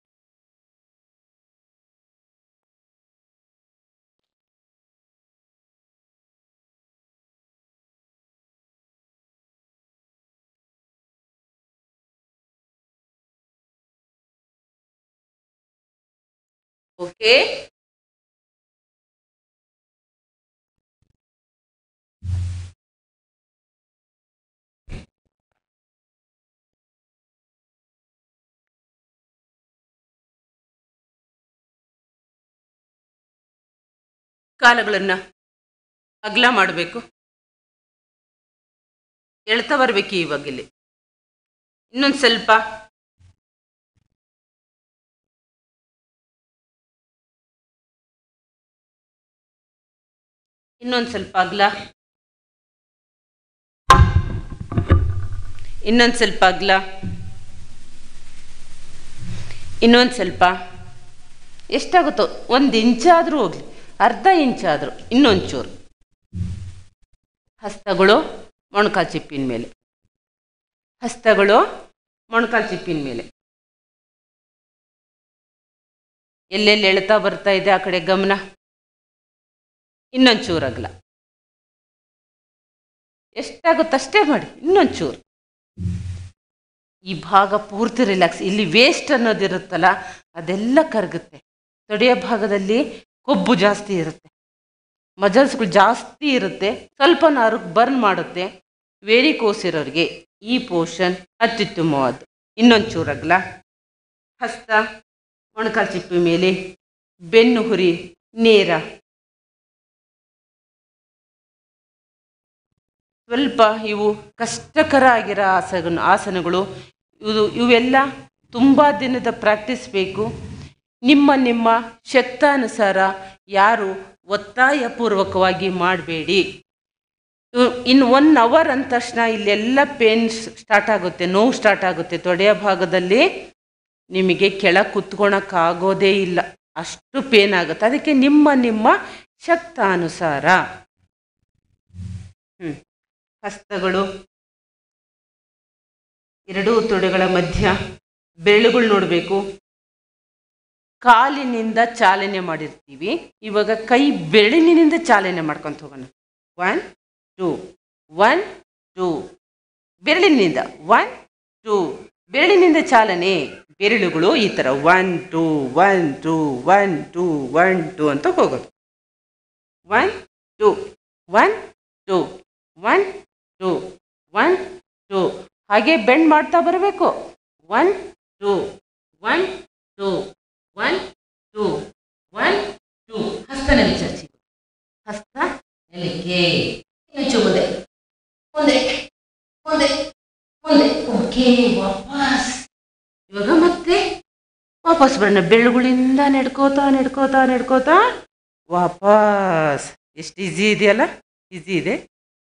ಓಕೆ ಕಾಲುಗಳನ್ನು ಅಗಲ ಮಾಡಬೇಕು ಎಳ್ತಾ ಬರಬೇಕು ಇವಾಗ ಇಲ್ಲಿ ಇನ್ನೊಂದು ಸ್ವಲ್ಪ ಇನ್ನೊಂದು ಸ್ವಲ್ಪ ಅಗಲ ಇನ್ನೊಂದು ಸ್ವಲ್ಪ ಅಗಲ ಇನ್ನೊಂದು ಸ್ವಲ್ಪ ಎಷ್ಟಾಗುತ್ತೋ ಒಂದು ಇಂಚಾದರೂ ಹೋಗಲಿ ಅರ್ಧ ಇಂಚಾದರೂ ಇನ್ನೊಂಚೂರು ಹಸ್ತಗಳು ಮೊಣಕಾಲು ಚಿಪ್ಪಿನ ಮೇಲೆ ಹಸ್ತಗಳು ಮೊಣಕಾಲು ಚಿಪ್ಪಿನ ಮೇಲೆ ಎಲ್ಲೆಲ್ಲಿ ಎಳ್ತಾ ಬರ್ತಾ ಇದೆ ಆ ಕಡೆ ಗಮನ ಇನ್ನೊಂಚೂರು ಅಗಲ ಎಷ್ಟಾಗುತ್ತೋ ಅಷ್ಟೇ ಮಾಡಿ ಇನ್ನೊಂಚೂರು ಈ ಭಾಗ ಪೂರ್ತಿ ರಿಲ್ಯಾಕ್ಸ್ ಇಲ್ಲಿ ವೇಸ್ಟ್ ಅನ್ನೋದಿರುತ್ತಲ್ಲ ಅದೆಲ್ಲ ಕರಗುತ್ತೆ ತೊಡೆಯ ಭಾಗದಲ್ಲಿ ಕೊಬ್ಬು ಜಾಸ್ತಿ ಇರುತ್ತೆ ಮಜಲ್ಸ್ಗಳು ಜಾಸ್ತಿ ಇರುತ್ತೆ ಸ್ವಲ್ಪ ನಾರು ಬರ್ನ್ ಮಾಡುತ್ತೆ ವೇರಿಕೋಸ್ ಇರೋರಿಗೆ ಈ ಪೋರ್ಷನ್ ಅತ್ಯುತ್ತಮವಾದ್ದು ಇನ್ನೊಂದು ಚೂರಗಲ ಹಸ್ತ ಮೊಣಕಾಲು ಚಿಪ್ಪಿ ಮೇಲೆ ಬೆನ್ನು ಹುರಿ ನೇರ ಸ್ವಲ್ಪ ಇವು ಕಷ್ಟಕರ ಆಗಿರೋ ಆಸನ ಆಸನಗಳು ಇದು ಇವೆಲ್ಲ ತುಂಬ ದಿನದ ಪ್ರಾಕ್ಟೀಸ್ ಬೇಕು ನಿಮ್ಮ ನಿಮ್ಮ ಶಕ್ತಾನುಸಾರ ಯಾರು ಒತ್ತಾಯಪೂರ್ವಕವಾಗಿ ಮಾಡಬೇಡಿ ಇನ್ನು ಒನ್ ಅವರ್ ಅಂದ ತಕ್ಷಣ ಇಲ್ಲೆಲ್ಲ ಪೇನ್ ಸ್ಟಾರ್ಟ್ ಆಗುತ್ತೆ ನೋವು ಸ್ಟಾರ್ಟ್ ಆಗುತ್ತೆ ತೊಡೆಯ ಭಾಗದಲ್ಲಿ ನಿಮಗೆ ಕೆಳ ಕುತ್ಕೊಳಕ್ಕಾಗೋದೇ ಇಲ್ಲ ಅಷ್ಟು ಪೇನ್ ಆಗುತ್ತೆ ಅದಕ್ಕೆ ನಿಮ್ಮ ನಿಮ್ಮ ಶಕ್ತಾನುಸಾರ ಹ್ಞೂ ಹಸ್ತಗಳು ಎರಡೂ ತೊಡೆಗಳ ಮಧ್ಯ ಬೆರಳುಗಳು ನೋಡಬೇಕು ಕಾಲಿನಿಂದ ಚಾಲನೆ ಮಾಡಿರ್ತೀವಿ ಇವಾಗ ಕೈ ಬೆರಳಿನಿಂದ ಚಾಲನೆ ಮಾಡ್ಕೊಂತ ಹೋಗೋಣ ಒನ್ ಟೂ ಒನ್ ಟೂ ಬೆರಳಿನಿಂದ ಒನ್ ಟೂ ಬೆರಳಿನಿಂದ ಚಾಲನೆ ಬೆರಳುಗಳು ಈ ಥರ one two one two one two one two ಅಂತ ಹೋಗೋದು one two one two one two one two ಹಾಗೆ ಬೆಂಡ್ ಮಾಡ್ತಾ ಬರಬೇಕು one two one two one two one two ಹಸ್ತ ನೆಲೆ ಚರ್ಚಿ ಹಸ್ತ ನೆಲಿಕೆ ಇನ್ನೊಂಚು ಮುಂದೆ ಮುಂದೆ ಮುಂದೆ ಮುಂದೆ ಓಕೆ ವಾಪಸ್ ಇವಾಗ ಮತ್ತೆ ವಾಪಸ್ ಬರೋಣ ಬೆಳ್ಳುಗಳಿಂದ ನಡ್ಕೋತಾ ನಡ್ಕೋತಾ ನಡ್ಕೋತಾ ವಾಪಸ್ ಎಷ್ಟು ಈಸಿ ಇದೆಯಲ್ಲ ಈಸಿ ಇದೆ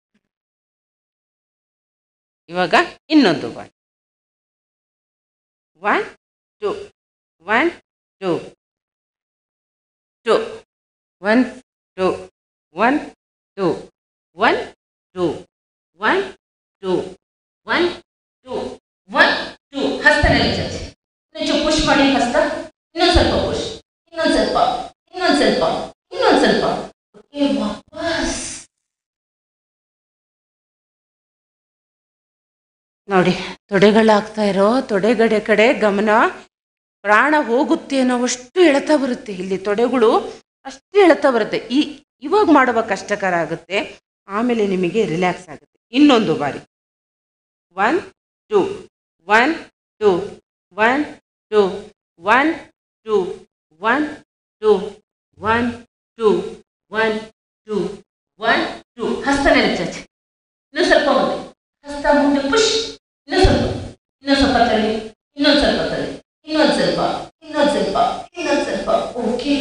ಇವಾಗ ಇನ್ನೊಂದು ಬಾರಿ one two one two two one two one two one two one two one two one two ಹಸ್ತ ನೆಲೆ ಚರ್ಚೆ ಇನ್ನೊಂಚು ಪುಷ್ ಮಾಡಿ ಹಸ್ತ ಇನ್ನೊಂದು ಸ್ವಲ್ಪ ಪುಷ್ ಇನ್ನೊಂದು ಸ್ವಲ್ಪ ಇನ್ನೊಂದು ಸ್ವಲ್ಪ ಇನ್ನೊಂದು ಸ್ವಲ್ಪ ಓಕೆ ವಾಪಸ್ ನೋಡಿ ತೊಡೆಗಳಾಗ್ತಾ ಇರೋ ತೊಡೆಗಡೆ ಕಡೆ ಗಮನ ಪ್ರಾಣ ಹೋಗುತ್ತೆ ಅನ್ನೋವಷ್ಟು ಎಳೆತ ಬರುತ್ತೆ ಇಲ್ಲಿ ತೊಡೆಗಳು ಅಷ್ಟು ಎಳೆತ ಬರುತ್ತೆ ಈ ಇವಾಗ ಮಾಡುವ ಕಷ್ಟಕರ ಆಗುತ್ತೆ ಆಮೇಲೆ ನಿಮಗೆ ರಿಲ್ಯಾಕ್ಸ್ ಆಗುತ್ತೆ ಇನ್ನೊಂದು ಬಾರಿ one two one two one two one two one two one two one two one two ಹಸ್ತ ನೆಲೆ ಚರ್ಚೆ ಇನ್ನೊಂದು ಸ್ವಲ್ಪ ಮುಂದೆ ಹಸ್ತ ಮುಂದೆ ಪುಷ್ ಇನ್ನೊಂದು ಸ್ವಲ್ಪ ಇನ್ನೊಂದು ಸ್ವಲ್ಪ ತಳ್ಳಿ ಇನ್ನೊಂದು ಸ್ವಲ್ಪ ತಳ್ಳಿ ಇನ್ನೊಂದು ಸ್ವಲ್ಪ ಇನ್ನೊಂದು ಸ್ವಲ್ಪ ಇನ್ನೊಂದು ಸ್ವಲ್ಪ ಓಕೆ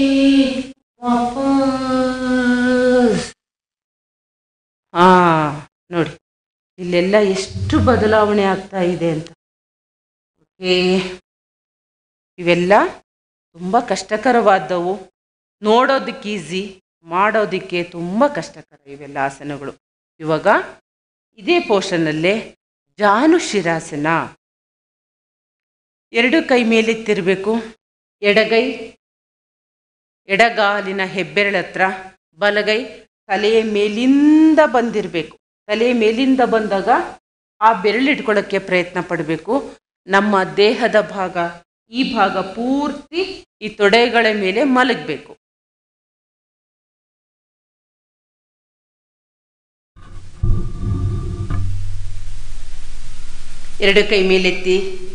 ವಾಪಸ್ ಹಾ ನೋಡಿ ಇಲ್ಲೆಲ್ಲ ಎಷ್ಟು ಬದಲಾವಣೆ ಆಗ್ತಾ ಇದೆ ಅಂತ ಓಕೆ ಇವೆಲ್ಲ ತುಂಬ ಕಷ್ಟಕರವಾದವು ನೋಡೋದಕ್ಕೆ ಈಸಿ ಮಾಡೋದಕ್ಕೆ ತುಂಬ ಕಷ್ಟಕರ ಇವೆಲ್ಲ ಆಸನಗಳು ಇವಾಗ ಇದೇ ಪೋರ್ಷನಲ್ಲೇ ಜಾನು ಶಿರಾಸನ ಎರಡು ಕೈ ಮೇಲೆತ್ತಿರಬೇಕು ಎಡಗೈ ಎಡಗಾಲಿನ ಹೆಬ್ಬೆರಳ ಹತ್ರ ಬಲಗೈ ತಲೆಯ ಮೇಲಿಂದ ಬಂದಿರಬೇಕು ತಲೆಯ ಮೇಲಿಂದ ಬಂದಾಗ ಆ ಬೆರಳಿಟ್ಕೊಳ್ಳೋಕ್ಕೆ ಪ್ರಯತ್ನ ಪಡಬೇಕು ನಮ್ಮ ದೇಹದ ಭಾಗ ಈ ಭಾಗ ಪೂರ್ತಿ ಈ ತೊಡೆಗಳ ಮೇಲೆ ಮಲಗಬೇಕು ಎರಡು ಕೈ ಮೇಲೆತ್ತಿ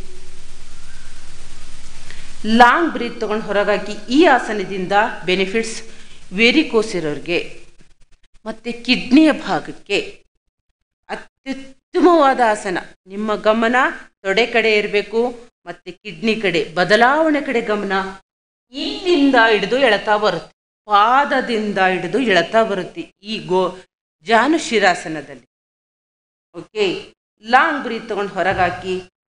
ಲಾಂಗ್ ಬ್ರೀತ್ ತೊಗೊಂಡು ಹೊರಗಾಕಿ ಈ ಆಸನದಿಂದ ಬೆನಿಫಿಟ್ಸ್ ವೆರಿಕೋಸ್ ಇರೋರಿಗೆ ಮತ್ತು ಕಿಡ್ನಿಯ ಭಾಗಕ್ಕೆ ಅತ್ಯುತ್ತಮವಾದ ಆಸನ ನಿಮ್ಮ ಗಮನ ತೊಡೆ ಕಡೆ ಇರಬೇಕು ಮತ್ತು ಕಿಡ್ನಿ ಕಡೆ ಬದಲಾವಣೆ ಕಡೆ ಗಮನ ಇಲ್ಲಿಂದ ಹಿಡಿದು ಎಳತಾ ಬರುತ್ತೆ ಪಾದದಿಂದ ಹಿಡಿದು ಎಳತಾ ಬರುತ್ತೆ ಈ ಗೋ ಜಾನು ಶಿರಾಸನದಲ್ಲಿ ಓಕೆ ಲಾಂಗ್ ಬ್ರೀತ್ ತಗೊಂಡು ಹೊರಗಾಕಿ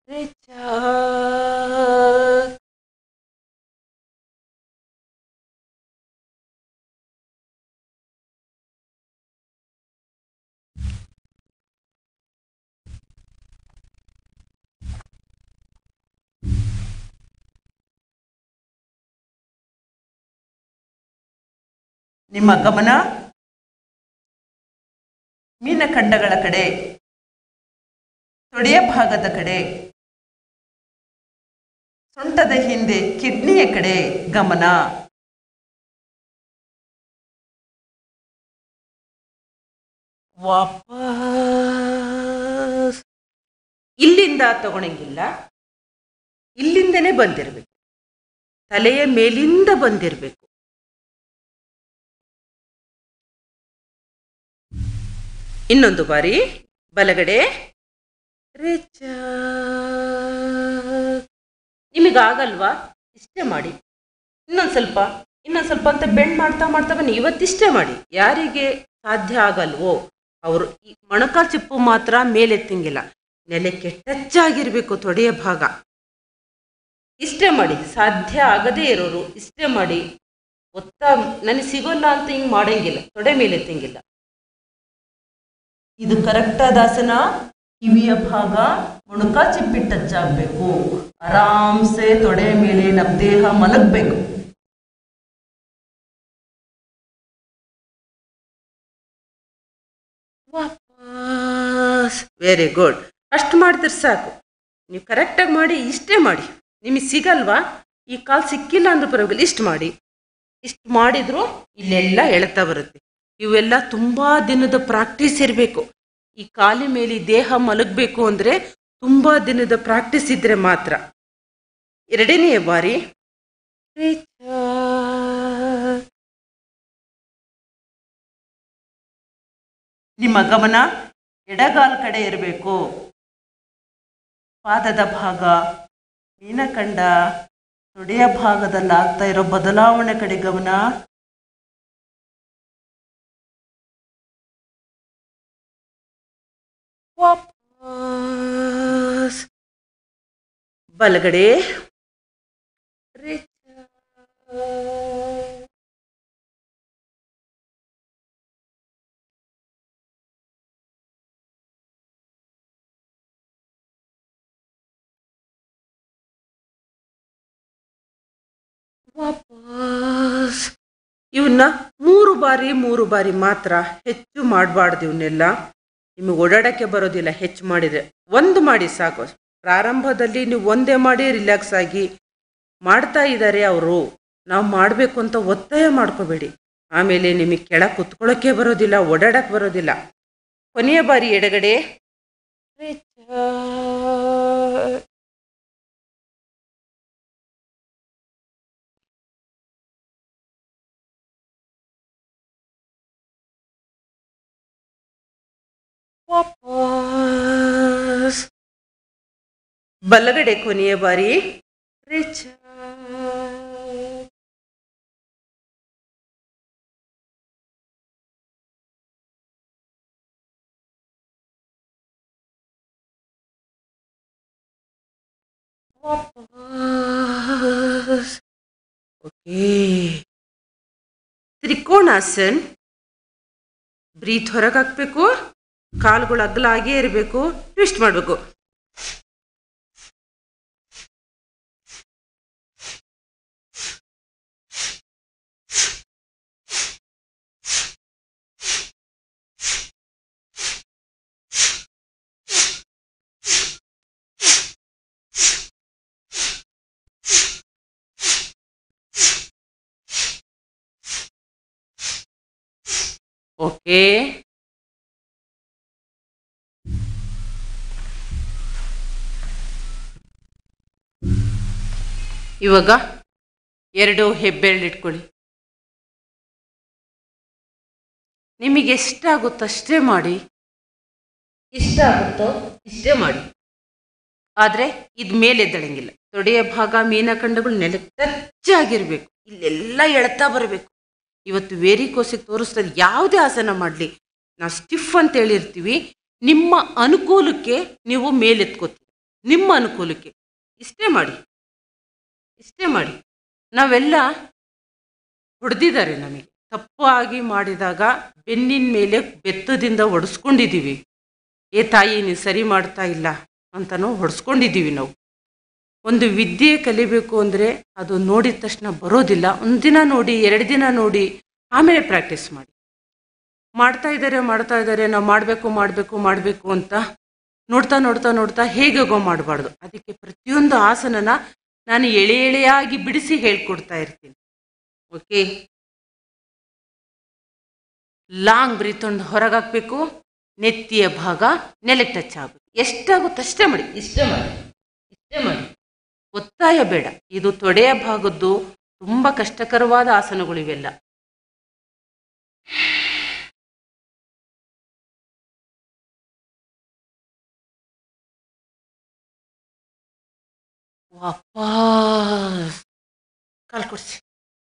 ನಿಮ್ಮ ಗಮನ ಮೀನಖಂಡಗಳ ಕಡೆ ತೊಡೆಯ ಭಾಗದ ಕಡೆ ಸೊಂಟದ ಹಿಂದೆ ಕಿಡ್ನಿಯ ಕಡೆ ಗಮನ ವಾಪಸ್ ಇಲ್ಲಿಂದ ತಗೊಳಂಗಿಲ್ಲ ಇಲ್ಲಿಂದನೇ ಬಂದಿರಬೇಕು ತಲೆಯ ಮೇಲಿಂದ ಬಂದಿರಬೇಕು ಇನ್ನೊಂದು ಬಾರಿ ಬಲಗಡೆ ರಿಚ ನಿಮಗಾಗಲ್ವಾ ಇಷ್ಟೇ ಮಾಡಿ ಇನ್ನೊಂದು ಸ್ವಲ್ಪ ಇನ್ನೊಂದು ಸ್ವಲ್ಪ ಅಂತ ಬೆಂಡ್ ಮಾಡ್ತಾ ಮಾಡ್ತಾ ಬನ್ನಿ ಇವತ್ತಿಷ್ಟೇ ಮಾಡಿ ಯಾರಿಗೆ ಸಾಧ್ಯ ಆಗಲ್ವೋ ಅವರು ಈ ಮೊಣಕಾಲು ಚಿಪ್ಪು ಮಾತ್ರ ಮೇಲೆತ್ತಂಗಿಲ್ಲ ನೆಲಕ್ಕೆ ಟಚ್ ಆಗಿರಬೇಕು ತೊಡೆಯ ಭಾಗ ಇಷ್ಟೇ ಮಾಡಿ ಸಾಧ್ಯ ಆಗದೇ ಇರೋರು ಇಷ್ಟೇ ಮಾಡಿ ಒತ್ತ ನನಗೆ ಸಿಗೋಲ್ಲ ಅಂತ ಹಿಂಗೆ ಮಾಡಂಗಿಲ್ಲ ತೊಡೆ ಮೇಲೆ ಎತ್ತಂಗಿಲ್ಲ ಇದು ಕರೆಕ್ಟಾದ ಆಸನ ಕಿವಿಯ ಭಾಗ ಮೊಣಕ ಚಿಪ್ಪಿ ಟಚ್ ಆಗಬೇಕು ಆರಾಮ್ಸೆ ತೊಡೆ ಮೇಲೆ ನಮ್ಮ ದೇಹ ಮಲಗಬೇಕು ವಾಪಸ್ ವೆರಿ ಗುಡ್ ಅಷ್ಟು ಮಾಡಿದ್ರೆ ಸಾಕು ನೀವು ಕರೆಕ್ಟಾಗಿ ಮಾಡಿ ಇಷ್ಟೇ ಮಾಡಿ ನಿಮಗೆ ಸಿಗಲ್ವಾ ಈ ಕಾಲು ಸಿಕ್ಕಿಲ್ಲ ಅಂದ್ರೆ ಪರವಾಗಿಲ್ಲ ಇಷ್ಟು ಮಾಡಿ ಇಷ್ಟು ಮಾಡಿದ್ರು ಇಲ್ಲೆಲ್ಲ ಎಳ್ತಾ ಬರುತ್ತೆ ಇವೆಲ್ಲ ತುಂಬ ದಿನದ ಪ್ರಾಕ್ಟೀಸ್ ಇರಬೇಕು ಈ ಕಾಲಿ ಮೇಲೆ ಈ ದೇಹ ಮಲಗಬೇಕು ಅಂದರೆ ತುಂಬ ದಿನದ ಪ್ರಾಕ್ಟೀಸ್ ಇದ್ರೆ ಮಾತ್ರ ಎರಡನೆಯ ಬಾರಿ ನಿಮ್ಮ ಗಮನ ಎಡಗಾಲ್ ಕಡೆ ಇರಬೇಕು ಪಾದದ ಭಾಗ ಮೀನಕಂಡ ತೊಡೆಯ ಭಾಗದಲ್ಲಿ ಆಗ್ತಾ ಇರೋ ಬದಲಾವಣೆ ಕಡೆ ಗಮನ ವಾಪಸ್ ಬಲಗಡೆ ವಾಪಸ್ ಇವನ್ನ ಮೂರು ಬಾರಿ ಮೂರು ಬಾರಿ ಮಾತ್ರ ಹೆಚ್ಚು ಮಾಡಬಾರ್ದು ಇವನ್ನೆಲ್ಲ ನಿಮಗೆ ಓಡಾಡಕ್ಕೆ ಬರೋದಿಲ್ಲ ಹೆಚ್ಚು ಮಾಡಿದರೆ ಒಂದು ಮಾಡಿ ಸಾಕು ಪ್ರಾರಂಭದಲ್ಲಿ ನೀವು ಒಂದೇ ಮಾಡಿ ರಿಲ್ಯಾಕ್ಸ್ ಆಗಿ ಮಾಡ್ತಾ ಇದ್ದಾರೆ ಅವರು ನಾವು ಮಾಡಬೇಕು ಅಂತ ಒತ್ತಾಯ ಮಾಡ್ಕೋಬೇಡಿ ಆಮೇಲೆ ನಿಮಗೆ ಕೆಳಗೆ ಕುತ್ಕೊಳ್ಳೋಕ್ಕೆ ಬರೋದಿಲ್ಲ ಓಡಾಡಕ್ಕೆ ಬರೋದಿಲ್ಲ ಕೊನೆಯ ಬಾರಿ ಎಡಗಡೆ ವಾಪಸ್ ಬಲಗಡೆ ಕೊನೆಯ ಬಾರಿ ರಿಚ್ ವಾಪಸ್ ಓಕೆ ತ್ರಿಕೋಣಾಸನ್ ಬ್ರೀತ್ ಹೊರಗೆ ಹಾಕ್ಬೇಕು ಕಾಲುಗಳು ಅಗಲಾಗೇ ಇರಬೇಕು ಟ್ವಿಸ್ಟ್ ಮಾಡಬೇಕು ಓಕೆ ಇವಾಗ ಎರಡು ಹೆಬ್ಬೆರಳು ಇಟ್ಕೊಳ್ಳಿ ನಿಮಗೆ ಎಷ್ಟಾಗುತ್ತೋ ಅಷ್ಟೇ ಮಾಡಿ ಇಷ್ಟ ಆಗುತ್ತೋ ಇಷ್ಟೇ ಮಾಡಿ ಆದರೆ ಇದು ಮೇಲೆ ಎದ್ದಳಂಗಿಲ್ಲ ತೊಡೆಯ ಭಾಗ ಮೀನಖಂಡಗಳು ನೆಲಕ್ಕೆ ಟಚ್ ಆಗಿರಬೇಕು ಇಲ್ಲೆಲ್ಲ ಎಳ್ತಾ ಬರಬೇಕು ಇವತ್ತು ವೇರಿಕೋಸಿಗೆ ತೋರಿಸ್ತದೆ ಯಾವುದೇ ಆಸನ ಮಾಡಲಿ ನಾವು ಸ್ಟಿಫ್ ಅಂತ ಹೇಳಿರ್ತೀವಿ ನಿಮ್ಮ ಅನುಕೂಲಕ್ಕೆ ನೀವು ಮೇಲೆತ್ಕೋತೀವಿ ನಿಮ್ಮ ಅನುಕೂಲಕ್ಕೆ ಇಷ್ಟೇ ಮಾಡಿ ಇಷ್ಟೇ ಮಾಡಿ ನಾವೆಲ್ಲ ಹೊಡೆದಿದ್ದಾರೆ ನಮಗೆ ತಪ್ಪಾಗಿ ಮಾಡಿದಾಗ ಬೆನ್ನಿನ ಮೇಲೆ ಬೆತ್ತದಿಂದ ಹೊಡೆಸ್ಕೊಂಡಿದ್ದೀವಿ ಏ ತಾಯಿ ನೀವು ಸರಿ ಮಾಡ್ತಾ ಇಲ್ಲ ಅಂತನೂ ಹೊಡೆಸ್ಕೊಂಡಿದ್ದೀವಿ ನಾವು ಒಂದು ವಿದ್ಯೆ ಕಲಿಬೇಕು ಅಂದರೆ ಅದು ನೋಡಿದ ತಕ್ಷಣ ಬರೋದಿಲ್ಲ ಒಂದು ದಿನ ನೋಡಿ ಎರಡು ದಿನ ನೋಡಿ ಆಮೇಲೆ ಪ್ರಾಕ್ಟೀಸ್ ಮಾಡಿ ಮಾಡ್ತಾ ಇದ್ದಾರೆ ಮಾಡ್ತಾ ಇದ್ದಾರೆ ನಾವು ಮಾಡಬೇಕು ಮಾಡಬೇಕು ಮಾಡಬೇಕು ಅಂತ ನೋಡ್ತಾ ನೋಡ್ತಾ ನೋಡ್ತಾ ಹೇಗೋ ಮಾಡಬಾರ್ದು ಅದಕ್ಕೆ ಪ್ರತಿಯೊಂದು ಆಸನನ ನಾನು ಎಳೆ ಎಳೆಯಾಗಿ ಬಿಡಿಸಿ ಹೇಳ್ಕೊಡ್ತಾ ಇರ್ತೀನಿ ಓಕೆ ಲಾಂಗ್ ಬ್ರೀತ್ ಒಂದು ಹೊರಗೆ ಹಾಕ್ಬೇಕು ನೆತ್ತಿಯ ಭಾಗ ನೆಲಕ್ಕೆ ಟಚ್ ಆಗಬೇಕು ಎಷ್ಟಾಗುತ್ತೆ ಅಷ್ಟೇ ಮಾಡಿ ಇಷ್ಟೇ ಮಾಡಿ ಇಷ್ಟೇ ಮಾಡಿ ಒತ್ತಾಯ ಬೇಡ ಇದು ತೊಡೆಯ ಭಾಗದ್ದು ತುಂಬ ಕಷ್ಟಕರವಾದ ಆಸನಗಳು ಇವೆಲ್ಲ ವಾಪಸ್ ಕಾಲು ಕೊಡಿಸಿ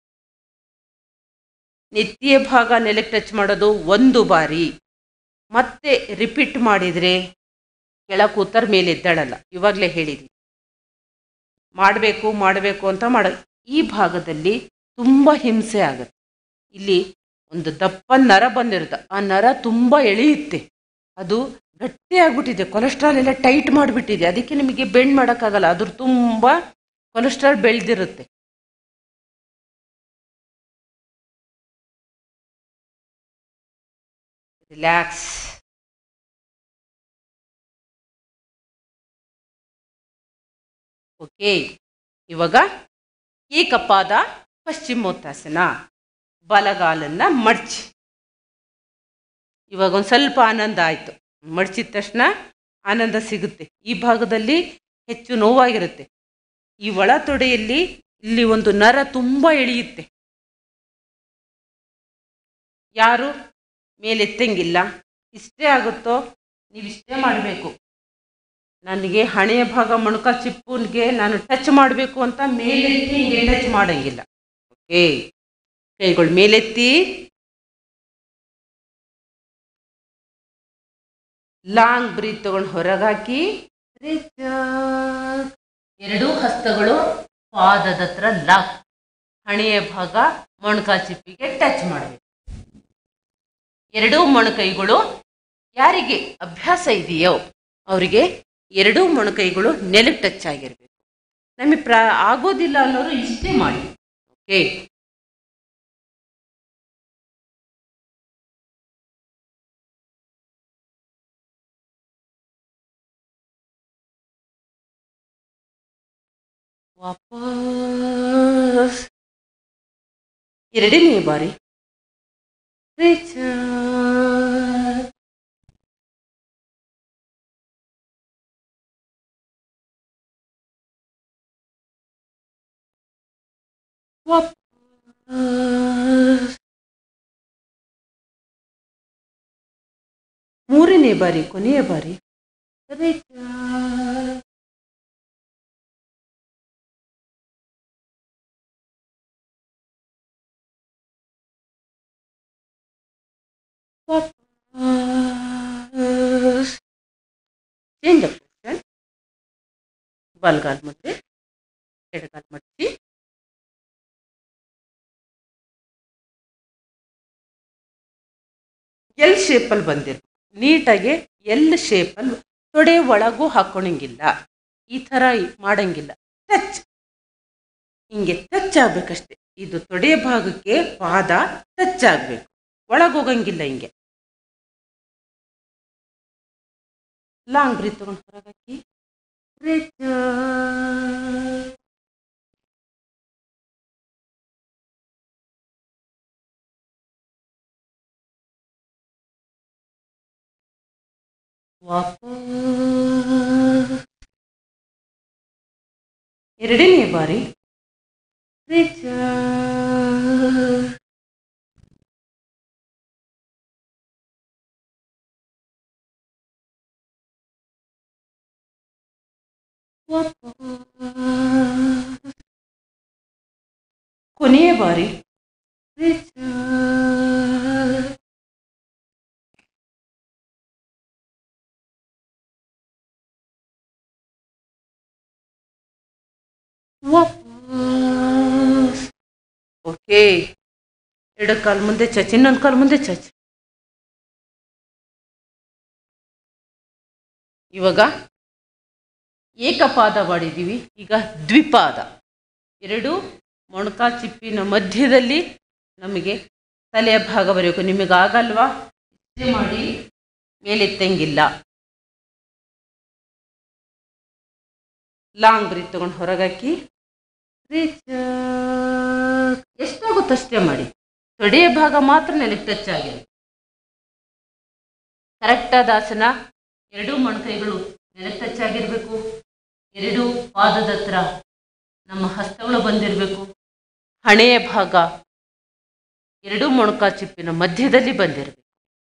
ನೆತ್ತಿಯ ಭಾಗ ನೆಲಕ್ಕೆ ಟಚ್ ಮಾಡೋದು ಒಂದು ಬಾರಿ ಮತ್ತೆ ರಿಪೀಟ್ ಮಾಡಿದರೆ ಕೆಳ ಕೂತರ್ ಮೇಲೆ ಎದ್ದಾಳಲ್ಲ ಇವಾಗಲೇ ಹೇಳಿದ್ದೀನಿ ಮಾಡಬೇಕು ಮಾಡಬೇಕು ಅಂತ ಮಾಡ ಈ ಭಾಗದಲ್ಲಿ ತುಂಬ ಹಿಂಸೆ ಆಗುತ್ತೆ ಇಲ್ಲಿ ಒಂದು ದಪ್ಪ ನರ ಬಂದಿರುತ್ತೆ ಆ ನರ ತುಂಬ ಎಳೆಯುತ್ತೆ ಅದು ಗಟ್ಟಿ ಆಗ್ಬಿಟ್ಟಿದೆ ಕೊಲೆಸ್ಟ್ರಾಲ್ ಎಲ್ಲ ಟೈಟ್ ಮಾಡಿಬಿಟ್ಟಿದೆ ಅದಕ್ಕೆ ನಿಮಗೆ ಬೆಂಡ್ ಮಾಡೋಕ್ಕಾಗಲ್ಲ ಅದ್ರ ತುಂಬ ಕೊಲೆಸ್ಟ್ರಾಲ್ ಬೆಳೆದಿರುತ್ತೆ ರಿಲ್ಯಾಕ್ಸ್ ಓಕೆ ಇವಾಗ ಏಕಪಾದ ಪಶ್ಚಿಮೋತ್ತಾಸನ ಬಲಗಾಲನ್ನ ಮಡ್ಚಿ ಇವಾಗ ಒಂದು ಸ್ವಲ್ಪ ಆನಂದ ಆಯಿತು ಮಡಚಿದ ತಕ್ಷಣ ಆನಂದ ಸಿಗುತ್ತೆ ಈ ಭಾಗದಲ್ಲಿ ಹೆಚ್ಚು ನೋವಾಗಿರುತ್ತೆ ಈ ಒಳ ತೊಡೆಯಲ್ಲಿ ಇಲ್ಲಿ ಒಂದು ನರ ತುಂಬ ಎಳೆಯುತ್ತೆ ಯಾರು ಮೇಲೆತ್ತಂಗಿಲ್ಲ ಇಷ್ಟೇ ಆಗುತ್ತೋ ನೀವು ಇಷ್ಟೇ ಮಾಡಬೇಕು ನನಗೆ ಹಣೆಯ ಭಾಗ ಮೊಣಕ ಚಿಪ್ಪುನ್ಗೆ ನಾನು ಟಚ್ ಮಾಡಬೇಕು ಅಂತ ಮೇಲೆತ್ತಿ ಹಿಂಗೆ ಟಚ್ ಮಾಡಂಗಿಲ್ಲ ಓಕೆ ಕೈಗಳು ಮೇಲೆತ್ತಿ ಲಾಂಗ್ ಬ್ರೀತ್ ತಗೊಂಡು ಹೊರಗಾಕಿ ಎರಡೂ ಹಸ್ತಗಳು ಪಾದದ ಹತ್ರ ಲಾಕ್ ಹಣೆಯ ಭಾಗ ಮೊಣಕ ಚಿಪ್ಪಿಗೆ ಟಚ್ ಮಾಡಬೇಕು ಎರಡೂ ಮೊಣಕೈಗಳು ಯಾರಿಗೆ ಅಭ್ಯಾಸ ಇದೆಯೋ ಅವರಿಗೆ ಎರಡೂ ಮೊಣಕೈಗಳು ನೆಲಕ್ಕೆ ಟಚ್ ಆಗಿರಬೇಕು ನಮಗೆ ಪ್ರಾ ಆಗೋದಿಲ್ಲ ಅನ್ನೋರು ಇಷ್ಟೇ ಮಾಡಿ ಓಕೆ ವಾಪಸ್ ಎರಡನೇ ಬಾರಿ Richard. ವಾಪಸ್ ಮೂರನೇ ಬಾರಿ ಕೊನೆಯ ಬಾರಿ Richard. ವಾಪಸ್ ಚೇಂಜ್ ಆಫ್ ಪೊಸಿಷನ್ ಬಲ್ಗಾಲ್ ಮತ್ತೆ ಎಡಗಾಲ್ ಮಡಚಿ ಎಲ್ ಶೇಪಲ್ಲಿ ಬಂದಿರ್ಬೇಕು ನೀಟಾಗಿ ಎಲ್ ಶೇಪಲ್ಲಿ ತೊಡೆ ಒಳಗೂ ಹಾಕೊಳಂಗಿಲ್ಲ ಈ ಥರ ಮಾಡಂಗಿಲ್ಲ ಟಚ್ ಹಿಂಗೆ ಟಚ್ ಆಗ್ಬೇಕಷ್ಟೆ ಇದು ತೊಡೆ ಭಾಗಕ್ಕೆ ಪಾದ ಟಚ್ ಆಗಬೇಕು ಒಳಗೋಗಂಗಿಲ್ಲ ಹಿಂಗೆ ಲಾಂಗ್ ಬ್ರೀತ್ ತಗೊಂಡು ಹೊರಗಾಕಿ ವಾಪಸ್ ಎರಡನೇ ಬಾರಿ Richard. ವಾಪಸ್ ಕೊನೆಯ ಬಾರಿ Richard. ವಾಪಸ್ ಓಕೆ ಎರಡು ಕಾಲು ಮುಂದೆ ಚಚ್ ಇನ್ನೊಂದು ಕಾಲು ಮುಂದೆ ಚಚ್ ಇವಾಗ ಏಕಪಾದ ಮಾಡಿದ್ದೀವಿ ಈಗ ದ್ವಿಪಾದ ಎರಡು ಮೊಣಕ ಚಿಪ್ಪಿನ ಮಧ್ಯದಲ್ಲಿ ನಮಗೆ ತಲೆಯ ಭಾಗ ಬರಬೇಕು ನಿಮಗೆ ಆಗಲ್ವಾ ಇಷ್ಟೇ ಮಾಡಿ ಮೇಲೆತ್ತಂಗಿಲ್ಲ ಲಾಂಗ್ ಬ್ರೀತ್ ತಗೊಂಡು ಹೊರಗಾಕಿ Richard. ಎಷ್ಟಾಗುತ್ತೋ ಅಷ್ಟೇ ಮಾಡಿ ತೊಡೆಯ ಭಾಗ ಮಾತ್ರ ನೆಲಕ್ಕೆ ಟಚ್ ಆಗಿದೆ ಕರೆಕ್ಟಾದ ಆಸನ ಎರಡೂ ಮೊಣಕೈಗಳು ನೆಲಕ್ಕೆ ಟಚ್ ಆಗಿರಬೇಕು ಎರಡೂ ಪಾದದ ಹತ್ರ ನಮ್ಮ ಹಸ್ತಗಳು ಬಂದಿರಬೇಕು ಹಣೆಯ ಭಾಗ ಎರಡೂ ಮೊಣಕ ಚಿಪ್ಪಿನ ಮಧ್ಯದಲ್ಲಿ ಬಂದಿರಬೇಕು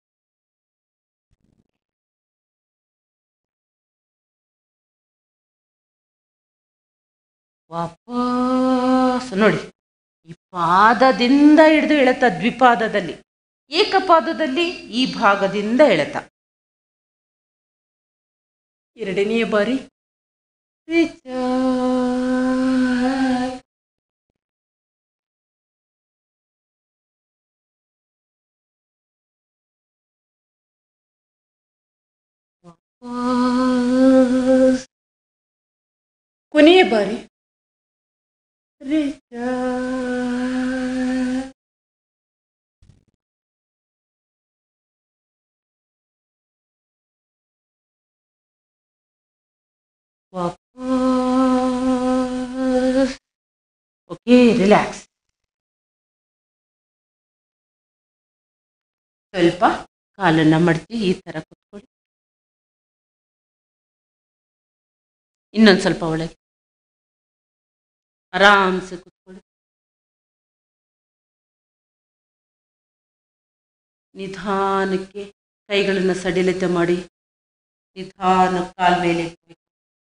ವಾಪಸ್ ನೋಡಿ ಈ ಪಾದದಿಂದ ಹಿಡಿದು ಎಳೆತ ದ್ವಿಪಾದದಲ್ಲಿ ಏಕಪಾದದಲ್ಲಿ ಈ ಭಾಗದಿಂದ ಎಳೆತ ಎರಡನೆಯ ಬಾರಿ Richard. ವಾಪಸ್ ಕೊನೆಯ ಬಾರಿ Richard. ವಾಪಸ್ ಓಕೆ ರಿಲ್ಯಾಕ್ಸ್ ಸ್ವಲ್ಪ ಕಾಲನ್ನು ಮಡಚಿ ಈ ಥರ ಕುತ್ಕೊಳ್ಳಿ ಇನ್ನೊಂದು ಸ್ವಲ್ಪ ಒಳಗೆ ಆರಾಮ್ಸೆ ಕುತ್ಕೊಳ್ಳಿ ನಿಧಾನಕ್ಕೆ ಕೈಗಳನ್ನು ಸಡಿಲತೆ ಮಾಡಿ ನಿಧಾನ ಕಾಲ ಮೇಲೆ ಇಟ್ಬೇಕು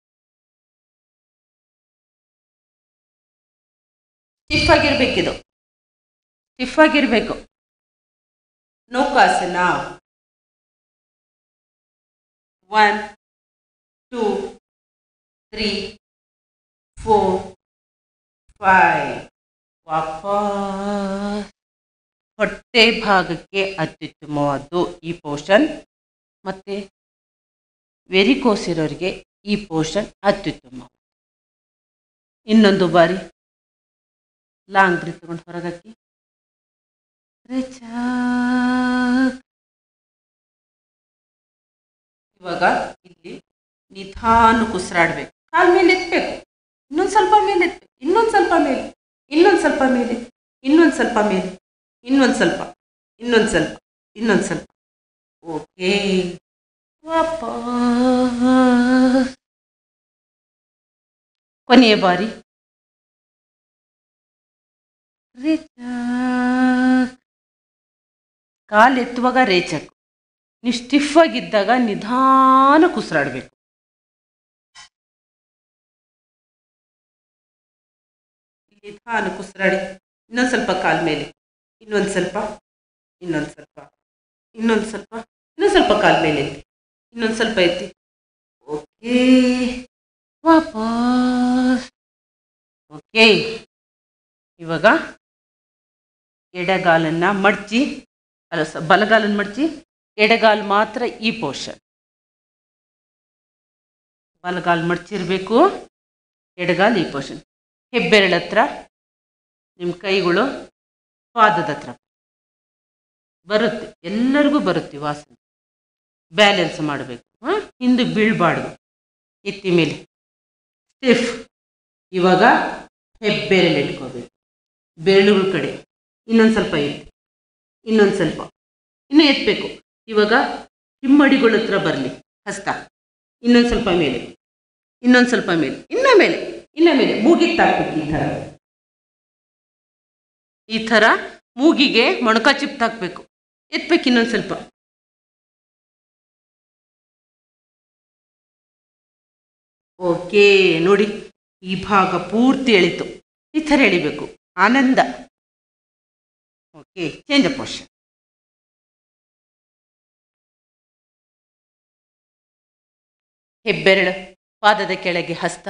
ಸ್ಟಿಫ್ ಆಗಿರ್ಬೇಕಿದು ಸ್ಟಿಫ್ ಆಗಿರ್ಬೇಕು ನೌಕಾಸನ one two three four five ವಾಪಸ್ ಹೊಟ್ಟೆ ಭಾಗಕ್ಕೆ ಅತ್ಯುತ್ತಮವಾದ್ದು ಈ ಪೋಷನ್ ಮತ್ತು ವೆರಿಕೋಸ್ ಇರೋರಿಗೆ ಈ ಪೋಷನ್ ಅತ್ಯುತ್ತಮ ಇನ್ನೊಂದು ಬಾರಿ ಲಾಂಗ್ ಬ್ರೀತ್ ತಗೊಂಡು ಹೊರಗಾಕಿ ರಿಚಾಕ್. ಇವಾಗ ಇಲ್ಲಿ ನಿಧಾನ ಉಸಿರಾಡ್ಬೇಕು ಕಾಲ್ ಮೇಲೆ ಎತ್ತಬೇಕು ಇನ್ನೊಂದು ಸ್ವಲ್ಪ ಮೇಲೆ ಎತ್ತಬೇಕು ಇನ್ನೊಂದು ಸ್ವಲ್ಪ ಮೇಲೆ ಇನ್ನೊಂದು ಸ್ವಲ್ಪ ಮೇಲೆ ಇನ್ನೊಂದು ಸ್ವಲ್ಪ ಮೇಲೆ ಇನ್ನೊಂದು ಸ್ವಲ್ಪ ಇನ್ನೊಂದು ಸ್ವಲ್ಪ ಇನ್ನೊಂದು ಸ್ವಲ್ಪ ಓಕೆ ವಾಪಸ್ ಕೊನೆಯ ಬಾರಿ ರೇಚಕ್ ಕಾಲು ಎತ್ತುವಾಗ ರೇಚಕ್ ನೀವು ಸ್ಟಿಫ್ ಆಗಿದ್ದಾಗ ನಿಧಾನ ಕುಸಿರಾಡಬೇಕು ನಿಧಾನ ಕುಸಿರಾಡಿ ಇನ್ನೊಂದು ಸ್ವಲ್ಪ ಕಾಲ್ ಮೇಲೆ ಇನ್ನೊಂದು ಸ್ವಲ್ಪ ಇನ್ನೊಂದು ಸ್ವಲ್ಪ ಇನ್ನೊಂದು ಸ್ವಲ್ಪ ಇನ್ನೊಂದು ಸ್ವಲ್ಪ ಕಾಲ್ ಮೇಲೆ ಎತ್ತಿ ಇನ್ನೊಂದು ಸ್ವಲ್ಪ ಎತ್ತಿ ಓಕೆ ವಾಪಸ್ ಓಕೆ ಇವಾಗ ಎಡಗಾಲನ್ನು ಮಡಚಿ ಅಲ್ಲ ಸ ಬಲಗಾಲನ್ನು ಮಡಚಿ ಎಡಗಾಲು ಮಾತ್ರ ಈ ಪೋರ್ಷನ್ ಬಲಗಾಲು ಮಡಚಿರಬೇಕು ಎಡಗಾಲು ಈ ಪೋರ್ಷನ್ ಹೆಬ್ಬೆರಳ ಹತ್ರ ನಿಮ್ಮ ಕೈಗಳು ಪಾದದ ಹತ್ರ ಬರುತ್ತೆ ಎಲ್ಲರಿಗೂ ಬರುತ್ತೆ ಈ ವಾಸನೆ ಬ್ಯಾಲೆನ್ಸ್ ಮಾಡಬೇಕು ಹಾಂ ಹಿಂದಕ್ಕೆ ಬೀಳಬಾರ್ದು ಎತ್ತಿ ಮೇಲೆ ಸ್ಟಿಫ್ ಇವಾಗ ಹೆಬ್ಬೆರಳು ಇಟ್ಕೋಬೇಕು ಬೆರಳುಗಳ ಕಡೆ ಇನ್ನೊಂದು ಸ್ವಲ್ಪ ಎತ್ತಿ ಇನ್ನೊಂದು ಸ್ವಲ್ಪ ಇನ್ನೂ ಎತ್ತಬೇಕು ಇವಾಗ ಹಿಮ್ಮಡಿಗಳ ಹತ್ರ ಬರಲಿ ಹಸ್ತ ಇನ್ನೊಂದು ಸ್ವಲ್ಪ ಮೇಲೆ ಇನ್ನೊಂದು ಸ್ವಲ್ಪ ಮೇಲೆ ಇನ್ನೂ ಮೇಲೆ ಇನ್ನೂ ಮೇಲೆ ಮೂಗಿಗೆ ತಾಕ್ಬೇಕು ಈ ಥರ ಈ ಥರ ಮೂಗಿಗೆ ಮೊಣಕ ಚಿಪ್ ತಾಕ್ಬೇಕು ಎತ್ಬೇಕು ಇನ್ನೊಂದು ಸ್ವಲ್ಪ ಓಕೆ ನೋಡಿ ಈ ಭಾಗ ಪೂರ್ತಿ ಎಳಿತು ಈ ಥರ ಎಳಿಬೇಕು ಆನಂದ ಓಕೆ ಚೇಂಜ್ ಅ ಪೋರ್ಷನ್ ಹೆಬ್ಬೆರಳು ಪಾದದ ಕೆಳಗೆ ಹಸ್ತ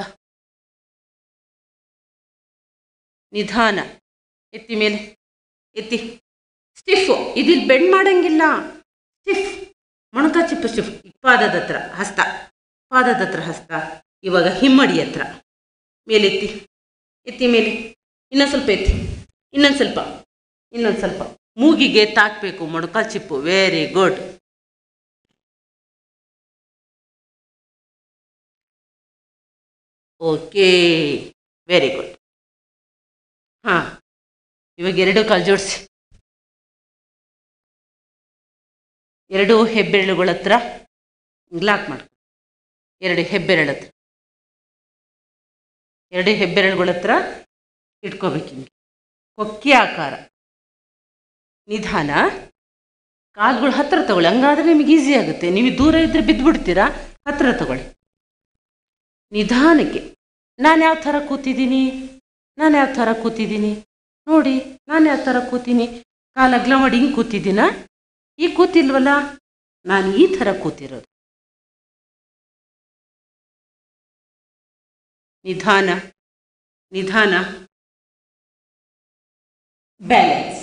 ನಿಧಾನ ಎತ್ತಿ ಮೇಲೆ ಎತ್ತಿ ಸ್ಟಿಫ್ ಇದಿಲ್ಲಿ ಬೆಂಡ್ ಮಾಡಂಗಿಲ್ಲ ಸ್ಟಿಫ್ ಮೊಣಕ ಚಿಪ್ಪು ಸ್ಟಿಫ್ ಪಾದದ ಹತ್ರ ಹಸ್ತ ಪಾದದ ಹತ್ರ ಹಸ್ತ ಇವಾಗ ಹಿಮ್ಮಡಿ ಹತ್ರ ಮೇಲೆತ್ತಿ ಎತ್ತಿ ಮೇಲೆ ಇನ್ನೊಂದು ಸ್ವಲ್ಪ ಎತ್ತಿ ಇನ್ನೊಂದು ಸ್ವಲ್ಪ ಇನ್ನೊಂದು ಸ್ವಲ್ಪ ಮೂಗಿಗೆ ತಾಕಬೇಕು ಮೊಣಕ ಚಿಪ್ಪು very good okay very good ಹಾಂ ಇವಾಗ ಎರಡು ಕಾಲು ಜೋಡಿಸಿ ಎರಡು ಹೆಬ್ಬೆರಳುಗಳ ಹತ್ರ ಲಾಕ್ ಮಾಡಿ ಎರಡು ಹೆಬ್ಬೆರಳ ಹತ್ರ ಎರಡು ಹೆಬ್ಬೆರಳುಗಳ ಹತ್ರ ಇಟ್ಕೋಬೇಕು ಹಿಂಗೆ ಕೊಕ್ಕಿ ಆಕಾರ ನಿಧಾನ ಕಾಲುಗಳು ಹತ್ತಿರ ತಗೊಳ್ಳಿ ಹಂಗಾದ್ರೆ ನಿಮಗೆ ಈಸಿ ಆಗುತ್ತೆ ನೀವು ದೂರ ಇದ್ದರೆ ಬಿದ್ದುಬಿಡ್ತೀರಾ ಹತ್ತಿರ ತಗೊಳ್ಳಿ ನಿಧಾನಕ್ಕೆ ನಾನು ಯಾವ ಥರ ಕೂತಿದ್ದೀನಿ ನಾನು ಯಾವ ಥರ ಕೂತಿದ್ದೀನಿ ನೋಡಿ ನಾನು ಯಾವ ಥರ ಕೂತೀನಿ ಕಾಲು ಅಗ್ಲ ಮಾಡಿ ಹಿಂಗೆ ಕೂತಿದ್ದೀನಾ ಈಗ ಕೂತಿಲ್ವಲ್ಲ ನಾನು ಈ ಥರ ಕೂತಿರೋದು ನಿಧಾನ ನಿಧಾನ ಬ್ಯಾಲೆನ್ಸ್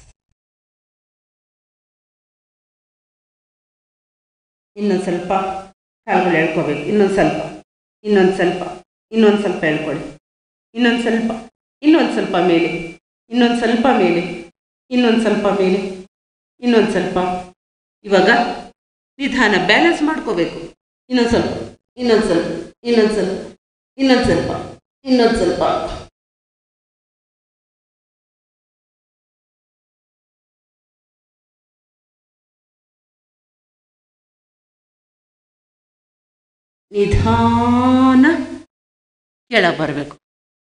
ಇನ್ನೊಂದು ಸ್ವಲ್ಪ ಕಾಲುಗಳು ಎಳ್ಕೋಬೇಕು ಇನ್ನೊಂದು ಸ್ವಲ್ಪ ಇನ್ನೊಂದು ಸ್ವಲ್ಪ ಇನ್ನೊಂದು ಸ್ವಲ್ಪ ಎಳ್ಕೊಳ್ಳಿ ಇನ್ನೊಂದು ಸ್ವಲ್ಪ ಇನ್ನೊಂದು ಸ್ವಲ್ಪ ಮೇಲೆ ಇನ್ನೊಂದು ಸ್ವಲ್ಪ ಮೇಲೆ ಇನ್ನೊಂದು ಸ್ವಲ್ಪ ಮೇಲೆ ಇನ್ನೊಂದು ಸ್ವಲ್ಪ ಇವಾಗ ನಿಧಾನ ಬ್ಯಾಲೆನ್ಸ್ ಮಾಡ್ಕೋಬೇಕು ಇನ್ನೊಂದು ಸ್ವಲ್ಪ ಇನ್ನೊಂದು ಸ್ವಲ್ಪ ಇನ್ನೊಂದು ಸ್ವಲ್ಪ ಇನ್ನೊಂದು ಸ್ವಲ್ಪ ಇನ್ನೊಂದು ಸ್ವಲ್ಪ ನಿಧಾನ ಕೆಳಗೆ ಬರಬೇಕು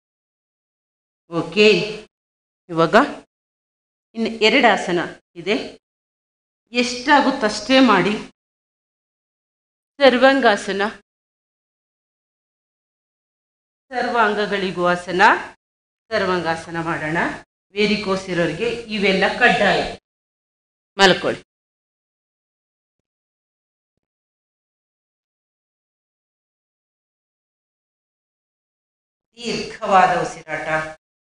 ಓಕೆ ಇವಾಗ ಇನ್ನು ಎರಡು ಆಸನ ಇದೆ ಎಷ್ಟಾಗುತ್ತಷ್ಟೇ ಮಾಡಿ ಸರ್ವಾಂಗಾಸನ ಸರ್ವಾಂಗಗಳಿಗೂ ಆಸನ ಸರ್ವಾಂಗಾಸನ ಮಾಡೋಣ ವೇರಿಕೋಸ್ ಇರೋರಿಗೆ ಇವೆಲ್ಲ ಕಡ್ಡಾಯ ಮಲ್ಕೊಳ್ಳಿ ದೀರ್ಘವಾದ ಉಸಿರಾಟ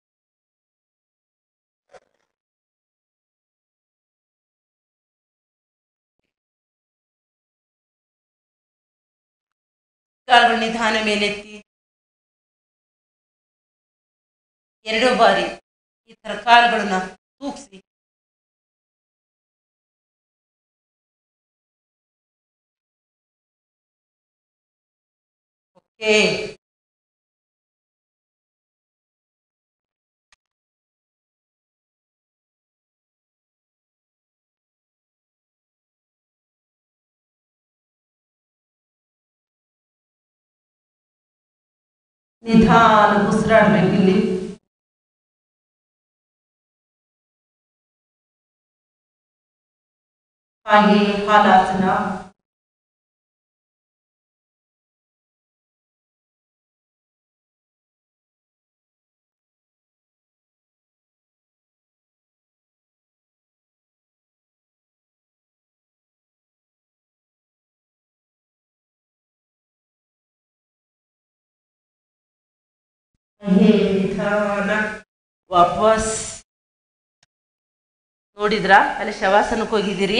ಕಾಲುಗಳು ನಿಧಾನ ಮೇಲೆತ್ತಿ ಎರಡು ಬಾರಿ ಈ ಥರ ಕಾಲುಗಳನ್ನ ತೂಗಿಸಿ ಓಕೆ ನಿಧಾನ ಉಸಿರಾಡ್ಬೇಕು ಇಲ್ಲಿ ಹಾಗೆ ಹಾಲಾಸನ ಹಾಗೆ ನಿಧಾನ ವಾಪಸ್ ನೋಡಿದ್ರಾ ಅಲ್ಲಿ ಶವಾಸನಕ್ಕೆ ಹೋಗಿದ್ದೀರಿ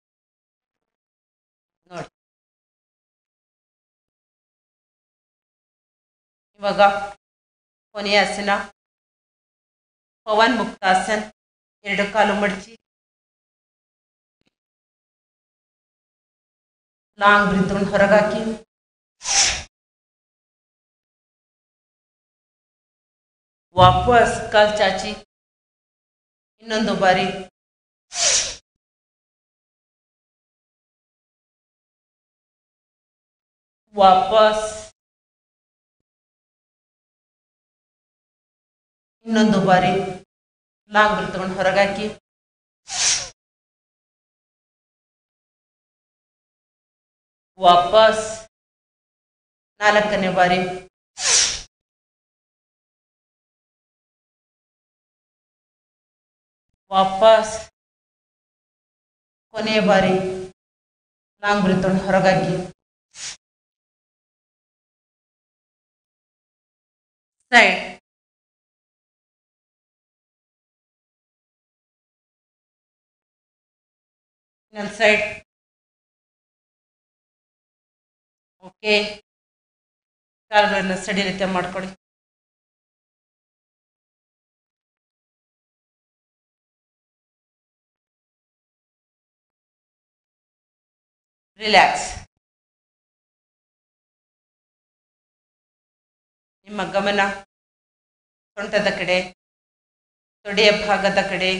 ನೋಡಿ ಇವಾಗ ಕೊನೆಯ ಆಸನ ಪವನ್ ಮುಕ್ತಾಸನ್ ಎರಡು ಕಾಲು ಮಡಚಿ ಲಾಂಗ್ ಬ್ರೀತ್ ಹೊರಗಾಕಿ ವಾಪಸ್ ಕಾಲ್ ಚಾಚಿ ಇನ್ನೊಂದು ಬಾರಿ ವಾಪಸ್ ಇನ್ನೊಂದು ಬಾರಿ ಲಾಂಗ್ ಬ್ರೀತ್ ತಗೊಂಡು ಹೊರಗಾಕಿ ವಾಪಸ್ ನಾಲ್ಕನೇ ಬಾರಿ ವಾಪಸ್ ಕೊನೆಯ ಬಾರಿ ಲಾಂಗ್ ಬ್ರೀತ್ ತಗೊಂಡು ಹೊರಗಾಕಿ ಸೈಡ್ ಇನ್ನೊಂದು ಸೈಡ್ ಓಕೆ ಕಾಲುಗಳನ್ನ ಸಡಿ ರೀತಿಯ ಮಾಡ್ಕೊಳ್ಳಿ ರಿಲ್ಯಾಕ್ಸ್ ನಿಮ್ಮ ಗಮನ ಸೊಂಟದ ಕಡೆ ತೊಡೆಯ ಭಾಗದ ಕಡೆ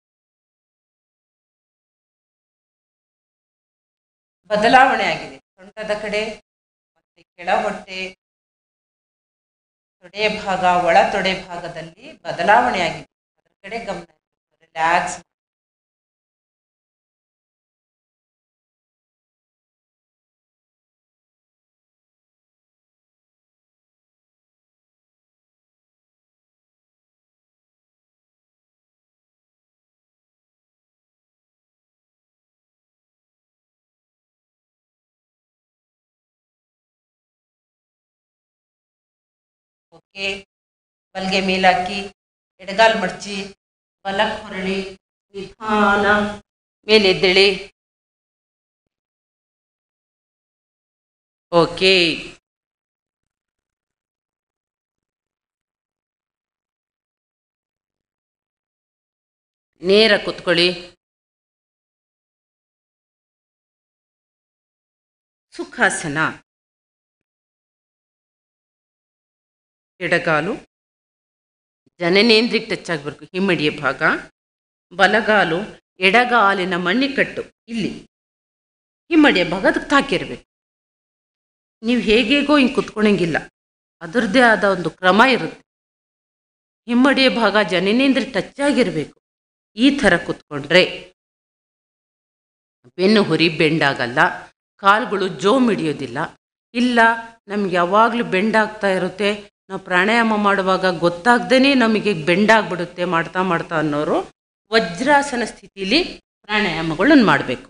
ಬದಲಾವಣೆ ಆಗಿದೆ ಸೊಂಟದ ಕಡೆ ಮತ್ತೆ ಕೆಳ ಹೊಟ್ಟೆ ತೊಡೆಯ ಭಾಗ ಒಳ ತೊಡೆ ಭಾಗದಲ್ಲಿ ಬದಲಾವಣೆ ಆಗಿದೆ ಅದರ ಕಡೆ ಗಮನ ರಿಲ್ಯಾಕ್ಸ್ ಓಕೆ ಬಲ್ಗೆ ಮೇಲಾಕಿ ಎಡಗಾಲ್ ಮಡ್ಚಿ ಬಲಕ್ಕೆ ಹೊರಳಿ ನಿಧಾನ ಮೇಲೆದ್ದೇಳಿ ಓಕೆ ನೇರ ಕುತ್ಕೊಳ್ಳಿ ಸುಖಾಸನ ಎಡಗಾಲು ಜನನೇಂದ್ರಿಗೆ ಟಚ್ ಆಗಬೇಕು ಹಿಮ್ಮಡಿಯ ಭಾಗ ಬಲಗಾಲು ಎಡಗಾಲಿನ ಮಣ್ಣಿಕಟ್ಟು ಇಲ್ಲಿ ಹಿಮ್ಮಡಿಯ ಭಾಗ ಅದಕ್ಕೆ ತಾಕಿರಬೇಕು ನೀವು ಹೇಗೇಗೋ ಹಿಂಗೆ ಕುತ್ಕೊಳಂಗಿಲ್ಲ ಅದರದ್ದೇ ಆದ ಒಂದು ಕ್ರಮ ಇರುತ್ತೆ ಹಿಮ್ಮಡಿಯ ಭಾಗ ಜನನೇಂದ್ರ ಟಚ್ ಆಗಿರಬೇಕು ಈ ಥರ ಕುತ್ಕೊಂಡ್ರೆ ಬೆನ್ನು ಹುರಿ ಬೆಂಡಾಗಲ್ಲ ಕಾಲುಗಳು ಜೋಮ್ ಹಿಡಿಯೋದಿಲ್ಲ ಇಲ್ಲ ನಮ್ಗೆ ಯಾವಾಗಲೂ ಬೆಂಡಾಗ್ತಾ ಇರುತ್ತೆ ನಾವು ಪ್ರಾಣಾಯಾಮ ಮಾಡುವಾಗ ಗೊತ್ತಾಗ್ದೇ ನಮಗೆ ಬೆಂಡಾಗ್ಬಿಡುತ್ತೆ ಮಾಡ್ತಾ ಮಾಡ್ತಾ ಅನ್ನೋರು ವಜ್ರಾಸನ ಸ್ಥಿತಿಲಿ ಪ್ರಾಣಾಯಾಮಗಳನ್ನು ಮಾಡಬೇಕು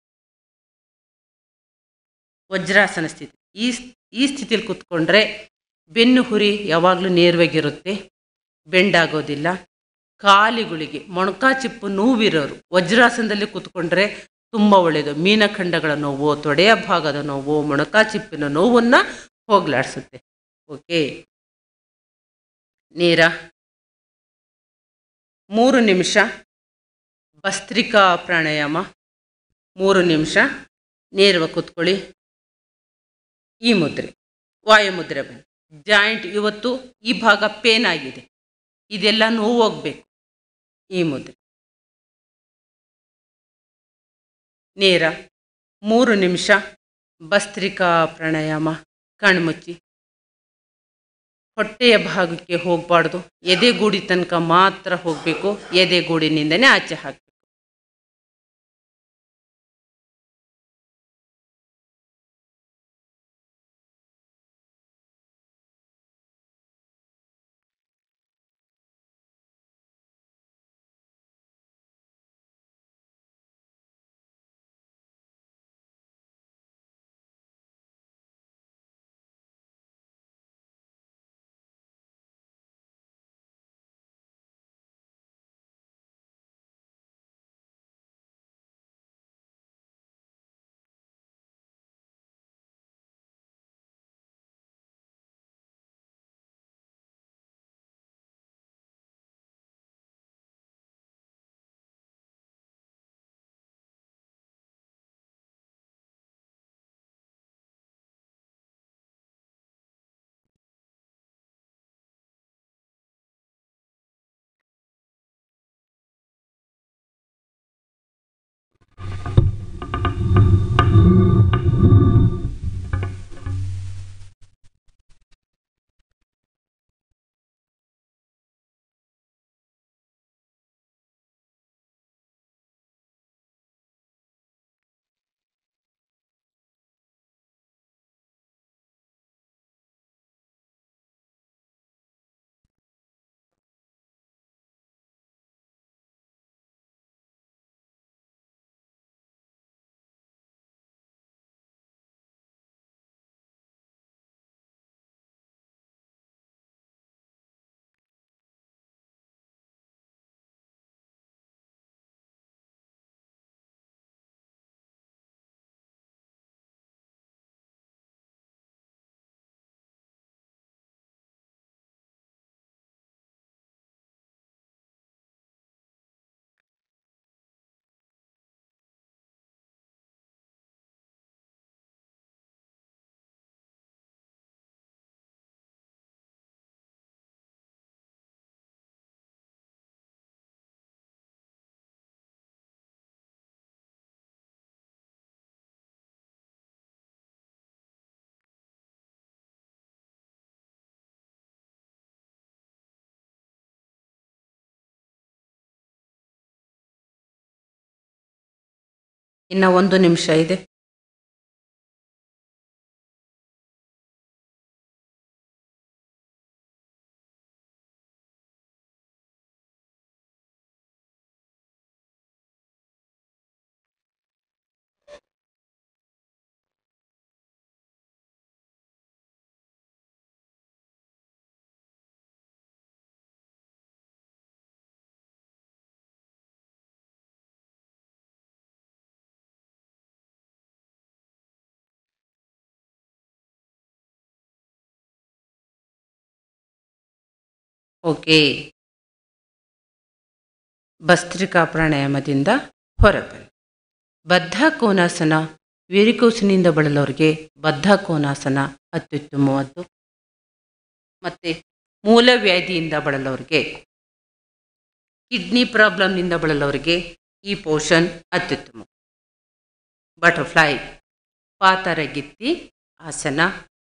ವಜ್ರಾಸನ ಸ್ಥಿತಿ ಈ ಈ ಸ್ಥಿತಿಲಿ ಕುತ್ಕೊಂಡ್ರೆ ಬೆನ್ನು ಹುರಿ ಯಾವಾಗಲೂ ನೇರವಾಗಿರುತ್ತೆ ಬೆಂಡಾಗೋದಿಲ್ಲ ಕಾಲಿಗಳಿಗೆ ಮೊಣಕ ಚಿಪ್ಪು ನೋವಿರೋರು ವಜ್ರಾಸನದಲ್ಲಿ ಕೂತ್ಕೊಂಡ್ರೆ ತುಂಬ ಒಳ್ಳೆಯದು ಮೀನಖಂಡಗಳ ನೋವು ತೊಡೆಯ ಭಾಗದ ನೋವು ಮೊಣಕ ಚಿಪ್ಪಿನ ನೋವನ್ನು ಹೋಗ್ಲಾಡಿಸುತ್ತೆ ಓಕೆ ನೇರ ಮೂರು ನಿಮಿಷ ಭಸ್ತ್ರಿಕಾ ಪ್ರಾಣಾಯಾಮ ಮೂರು ನಿಮಿಷ ನೇರವಾಗಿ ಕೂತ್ಕೊಳ್ಳಿ ಈ ಮುದ್ರೆ ವಾಯುಮುದ್ರೆ ಬನ್ನಿ ಜಾಯಿಂಟ್ ಇವತ್ತು ಈ ಭಾಗ ಪೇನ್ ಆಗಿದೆ ಇದೆಲ್ಲ ನೋವು ಹೋಗ್ಬೇಕು ಈ ಮುದ್ರೆ ನೇರ ಮೂರು ನಿಮಿಷ ಭಸ್ತ್ರಿಕಾ ಪ್ರಾಣಾಯಾಮ ಕಣ್ಮುಚ್ಚಿ ಹೊಟ್ಟೆಯ ಭಾಗಕ್ಕೆ ಹೋಗಬಾರ್ದು ಎದೆಗೂಡಿ ತನಕ ಮಾತ್ರ ಹೋಗಬೇಕು ಎದೆಗೂಡಿನಿಂದನೇ ಆಚೆ ಹಾಕಬೇಕು ಇನ್ನು ಒಂದು ನಿಮಿಷ ಇದೆ ಓಕೆ ಭಸ್ತ್ರಿಕಾ ಪ್ರಾಣಾಯಾಮದಿಂದ ಹೊರಬನ್ನಿ ಬದ್ಧ ಕೋನಾಸನ ವೇರಿಕೋಸಿನಿಂದ ಬಳಲೋರಿಗೆ ಬದ್ಧ ಕೋನಾಸನ ಅತ್ಯುತ್ತಮವಾದ್ದು ಮತ್ತು ಮೂಲವ್ಯಾಧಿಯಿಂದ ಬಳಲೋರಿಗೆ ಕಿಡ್ನಿ ಪ್ರಾಬ್ಲಮ್ನಿಂದ ಬಳಲೋರಿಗೆ ಈ ಪೋಷನ್ ಅತ್ಯುತ್ತಮ ಬಟರ್ಫ್ಲೈ ಪಾತರಗಿತ್ತಿ ಆಸನ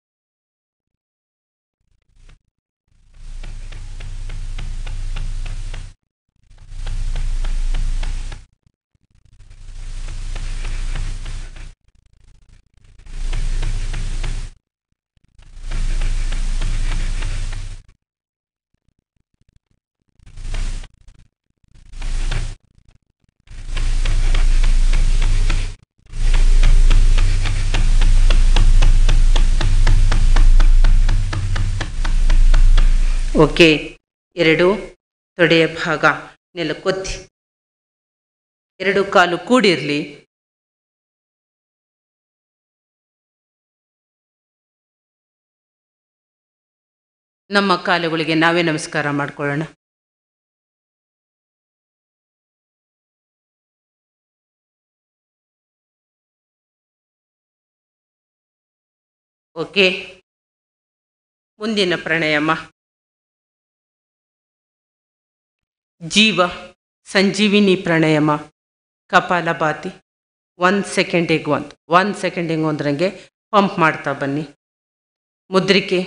ಓಕೆ ಎರಡು ತೊಡೆಯ ಭಾಗ ನೆಲಕ್ಕೊತ್ತಿ ಎರಡು ಕಾಲು ಕೂಡಿರಲಿ ನಮ್ಮ ಕಾಲುಗಳಿಗೆ ನಾವೇ ನಮಸ್ಕಾರ ಮಾಡ್ಕೊಳ್ಳೋಣ ಓಕೆ ಮುಂದಿನ ಪ್ರಾಣಾಯಾಮ ಜೀವ ಸಂಜೀವಿನಿ ಪ್ರಾಣಾಯಾಮ ಕಪಾಲಭಾತಿ ಒಂದು ಸೆಕೆಂಡಿಗೆ ಒಂದು ಒಂದು ಸೆಕೆಂಡಿಗೆ ಒಂದ್ರಂಗೆ ಪಂಪ್ ಮಾಡ್ತಾ ಬನ್ನಿ ಮುದ್ರಿಕೆ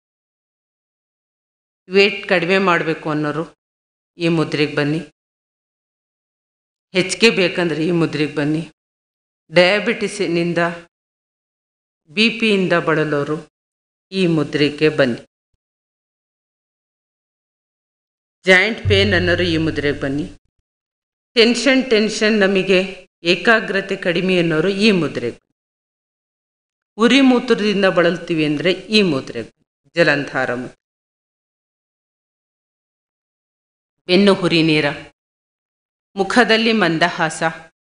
ವೇಟ್ ಕಡಿಮೆ ಮಾಡಬೇಕು ಅನ್ನೋರು ಈ ಮುದ್ರೆಗೆ ಬನ್ನಿ ಹೆಚ್ಚಿಗೆ ಬೇಕಂದ್ರೆ ಈ ಮುದ್ರೆಗೆ ಬನ್ನಿ ಡಯಾಬಿಟಿಸಿನಿಂದ ಬಿ ಪಿಯಿಂದ ಬಳಲೋರು ಈ ಮುದ್ರೆಗೆ ಬನ್ನಿ ಜಾಯಿಂಟ್ ಪೇನ್ ಅನ್ನೋರು ಈ ಮುದ್ರೆಗೆ ಬನ್ನಿ ಟೆನ್ಷನ್ ಟೆನ್ಷನ್ ನಮಗೆ ಏಕಾಗ್ರತೆ ಕಡಿಮೆ ಅನ್ನೋರು ಈ ಮುದ್ರೆಗೆ ಬನ್ನಿ ಉರಿ ಮೂತ್ರದಿಂದ ಬಳಲ್ತೀವಿ ಅಂದರೆ ಈ ಮುದ್ರೆಗೆ ಬನ್ನಿ ಜಲಂಧಾರ ಮುದ್ರೆ ಬೆನ್ನು ಹುರಿ ನೀರ ಮುಖದಲ್ಲಿ ಮಂದಹಾಸ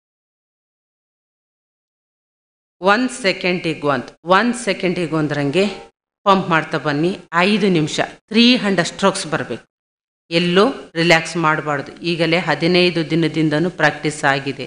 ಒಂದು ಸೆಕೆಂಡಿಗೆ ಒಂದು ಒಂದು ಸೆಕೆಂಡಿಗೆ ಒಂದ್ರಂಗೆ ಪಂಪ್ ಮಾಡ್ತಾ ಬನ್ನಿ ಐದು ನಿಮಿಷ ತ್ರೀ ಹಂಡ್ರೆಡ್ ಸ್ಟ್ರೋಕ್ಸ್ ಬರಬೇಕು ಎಲ್ಲೂ ರಿಲ್ಯಾಕ್ಸ್ ಮಾಡಬಾರ್ದು ಈಗಲೇ ಹದಿನೈದು ದಿನದಿಂದನೂ ಪ್ರಾಕ್ಟೀಸ್ ಆಗಿದೆ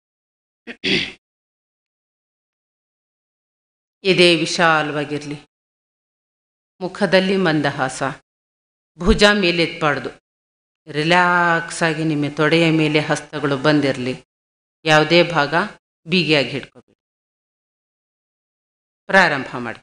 ಇದೇ ವಿಶಾಲವಾಗಿರಲಿ ಮುಖದಲ್ಲಿ ಮಂದಹಾಸ ಭುಜ ಮೇಲೆ ಎತ್ಬಾರ್ದು ರಿಲ್ಯಾಕ್ಸ್ ಆಗಿ ನಿಮ್ಮ ತೊಡೆಯ ಮೇಲೆ ಹಸ್ತಗಳು ಬಂದಿರಲಿ ಯಾವುದೇ ಭಾಗ ಬಿಗಿಯಾಗಿ ಹಿಡ್ಕೋಬೇಡಿ ಪ್ರಾರಂಭ ಮಾಡಿ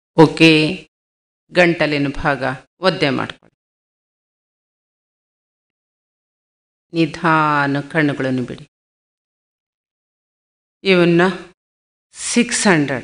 ಓಕೆ ಗಂಟಲಿನ ಭಾಗ ಒದ್ದೆ ಮಾಡ್ಕೊಳ್ಳಿ ನಿಧಾನ ಕಣ್ಣುಗಳನ್ನು ಬಿಡಿ ಇವನ್ನ ಸಿಕ್ಸ್ ಹಂಡ್ರೆಡ್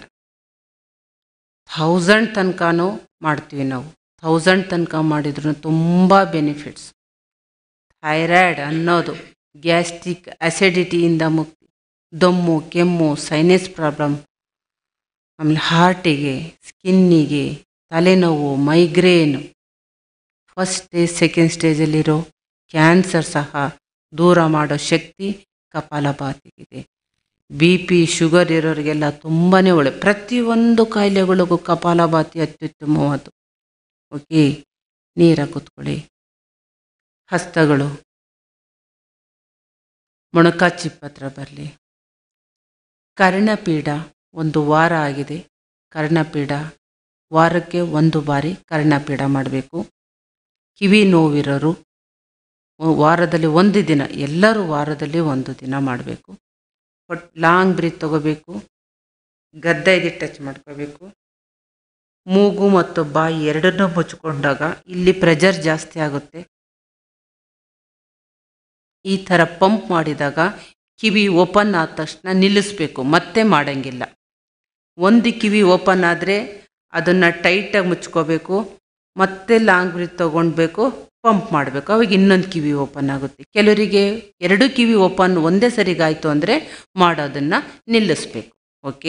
ಥೌಸಂಡ್ ತನಕನೂ ಮಾಡ್ತೀವಿ ನಾವು ಥೌಸಂಡ್ ತನಕ ಮಾಡಿದ್ರು ತುಂಬ ಬೆನಿಫಿಟ್ಸ್ ಥೈರಾಯ್ಡ್ ಅನ್ನೋದು ಗ್ಯಾಸ್ಟ್ರಿಕ್ ಅಸಿಡಿಟಿಯಿಂದ ಮುಕ್ತಿ ದಮ್ಮು ಕೆಮ್ಮು ಸೈನಸ್ ಪ್ರಾಬ್ಲಮ್ ಆಮೇಲೆ ಹಾರ್ಟಿಗೆ ಸ್ಕಿನ್ನಿಗೆ ತಲೆನೋವು ಮೈಗ್ರೇನು ಫಸ್ಟ್ ಸ್ಟೇಜ್ ಸೆಕೆಂಡ್ ಸ್ಟೇಜಲ್ಲಿರೋ ಕ್ಯಾನ್ಸರ್ ಸಹ ದೂರ ಮಾಡೋ ಶಕ್ತಿ ಕಪಾಲಭಾತಿಗಿದೆ ಬಿ ಪಿ ಶುಗರ್ ಇರೋರಿಗೆಲ್ಲ ತುಂಬಾ ಒಳ್ಳೆ ಪ್ರತಿಯೊಂದು ಕಾಯಿಲೆಗಳಿಗೂ ಕಪಾಲಭಾತಿ ಅತ್ಯುತ್ತಮವಾದ್ದು ಓಕೆ ನೀರ ಕೂತ್ಕೊಳ್ಳಿ ಹಸ್ತಗಳು ಮೊಣಕಾಚಿಪ್ಪತ್ರ ಬರಲಿ ಕರ್ಣಪೀಡ ಒಂದು ವಾರ ಆಗಿದೆ ಕರ್ಣಪೀಡ ವಾರಕ್ಕೆ ಒಂದು ಬಾರಿ ಕರ್ಣಪೀಡ ಮಾಡಬೇಕು ಕಿವಿ ನೋವಿರೋರು ವಾರದಲ್ಲಿ ಒಂದು ದಿನ ಎಲ್ಲರೂ ವಾರದಲ್ಲಿ ಒಂದು ದಿನ ಮಾಡಬೇಕು ಬಟ್ ಲಾಂಗ್ ಬ್ರೀತ್ ತಗೋಬೇಕು ಗದ್ದ ಇದೆ ಟಚ್ ಮಾಡ್ಕೋಬೇಕು ಮೂಗು ಮತ್ತು ಬಾಯಿ ಎರಡನ್ನೂ ಮುಚ್ಕೊಂಡಾಗ ಇಲ್ಲಿ ಪ್ರೆಜರ್ ಜಾಸ್ತಿ ಆಗುತ್ತೆ ಈ ಥರ ಪಂಪ್ ಮಾಡಿದಾಗ ಕಿವಿ ಓಪನ್ ಆದ ತಕ್ಷಣ ನಿಲ್ಲಿಸ್ಬೇಕು ಮತ್ತೆ ಮಾಡಂಗಿಲ್ಲ ಒಂದು ಕಿವಿ ಓಪನ್ ಆದರೆ ಅದನ್ನು ಟೈಟಾಗಿ ಮುಚ್ಕೋಬೇಕು ಮತ್ತೆ ಲಾಂಗ್ ಬ್ರೀತ್ ತೊಗೊಳ್ಬೇಕು ಪಂಪ್ ಮಾಡಬೇಕು ಅವಾಗ ಇನ್ನೊಂದು ಕಿವಿ ಓಪನ್ ಆಗುತ್ತೆ ಕೆಲವರಿಗೆ ಎರಡು ಕಿವಿ ಓಪನ್ ಒಂದೇ ಸರಿಗಾಯಿತು ಅಂದರೆ ಮಾಡೋದನ್ನು ನಿಲ್ಲಿಸ್ಬೇಕು ಓಕೆ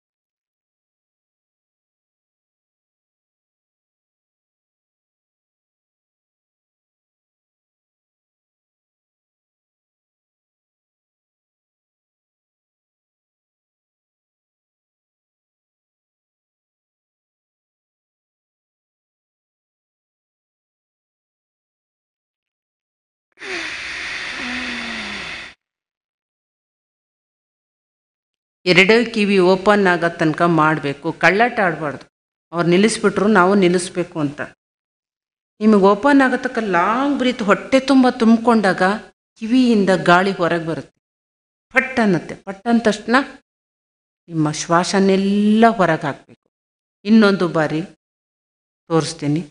ಎರಡೂ ಕಿವಿ ಓಪನ್ ಆಗೋ ತನಕ ಮಾಡಬೇಕು ಕಳ್ಳಾಟ ಆಡಬಾರ್ದು ಅವ್ರು ನಿಲ್ಲಿಸ್ಬಿಟ್ರು ನಾವು ನಿಲ್ಲಿಸ್ಬೇಕು ಅಂತ ನಿಮಗೆ ಓಪನ್ ಆಗೋ ತನಕ ಲಾಂಗ್ ಬ್ರೀತ್ ಹೊಟ್ಟೆ ತುಂಬ ತುಂಬಿಕೊಂಡಾಗ ಕಿವಿಯಿಂದ ಗಾಳಿ ಹೊರಗೆ ಬರುತ್ತೆ ಪಟ್ ಅನ್ನತ್ತೆ ಪಟ್ ಅಂದ ತಕ್ಷಣ ನಿಮ್ಮ ಶ್ವಾಸನೆಲ್ಲ ಹೊರಗೆ ಹಾಕಬೇಕು ಇನ್ನೊಂದು ಬಾರಿ ತೋರಿಸ್ತೀನಿ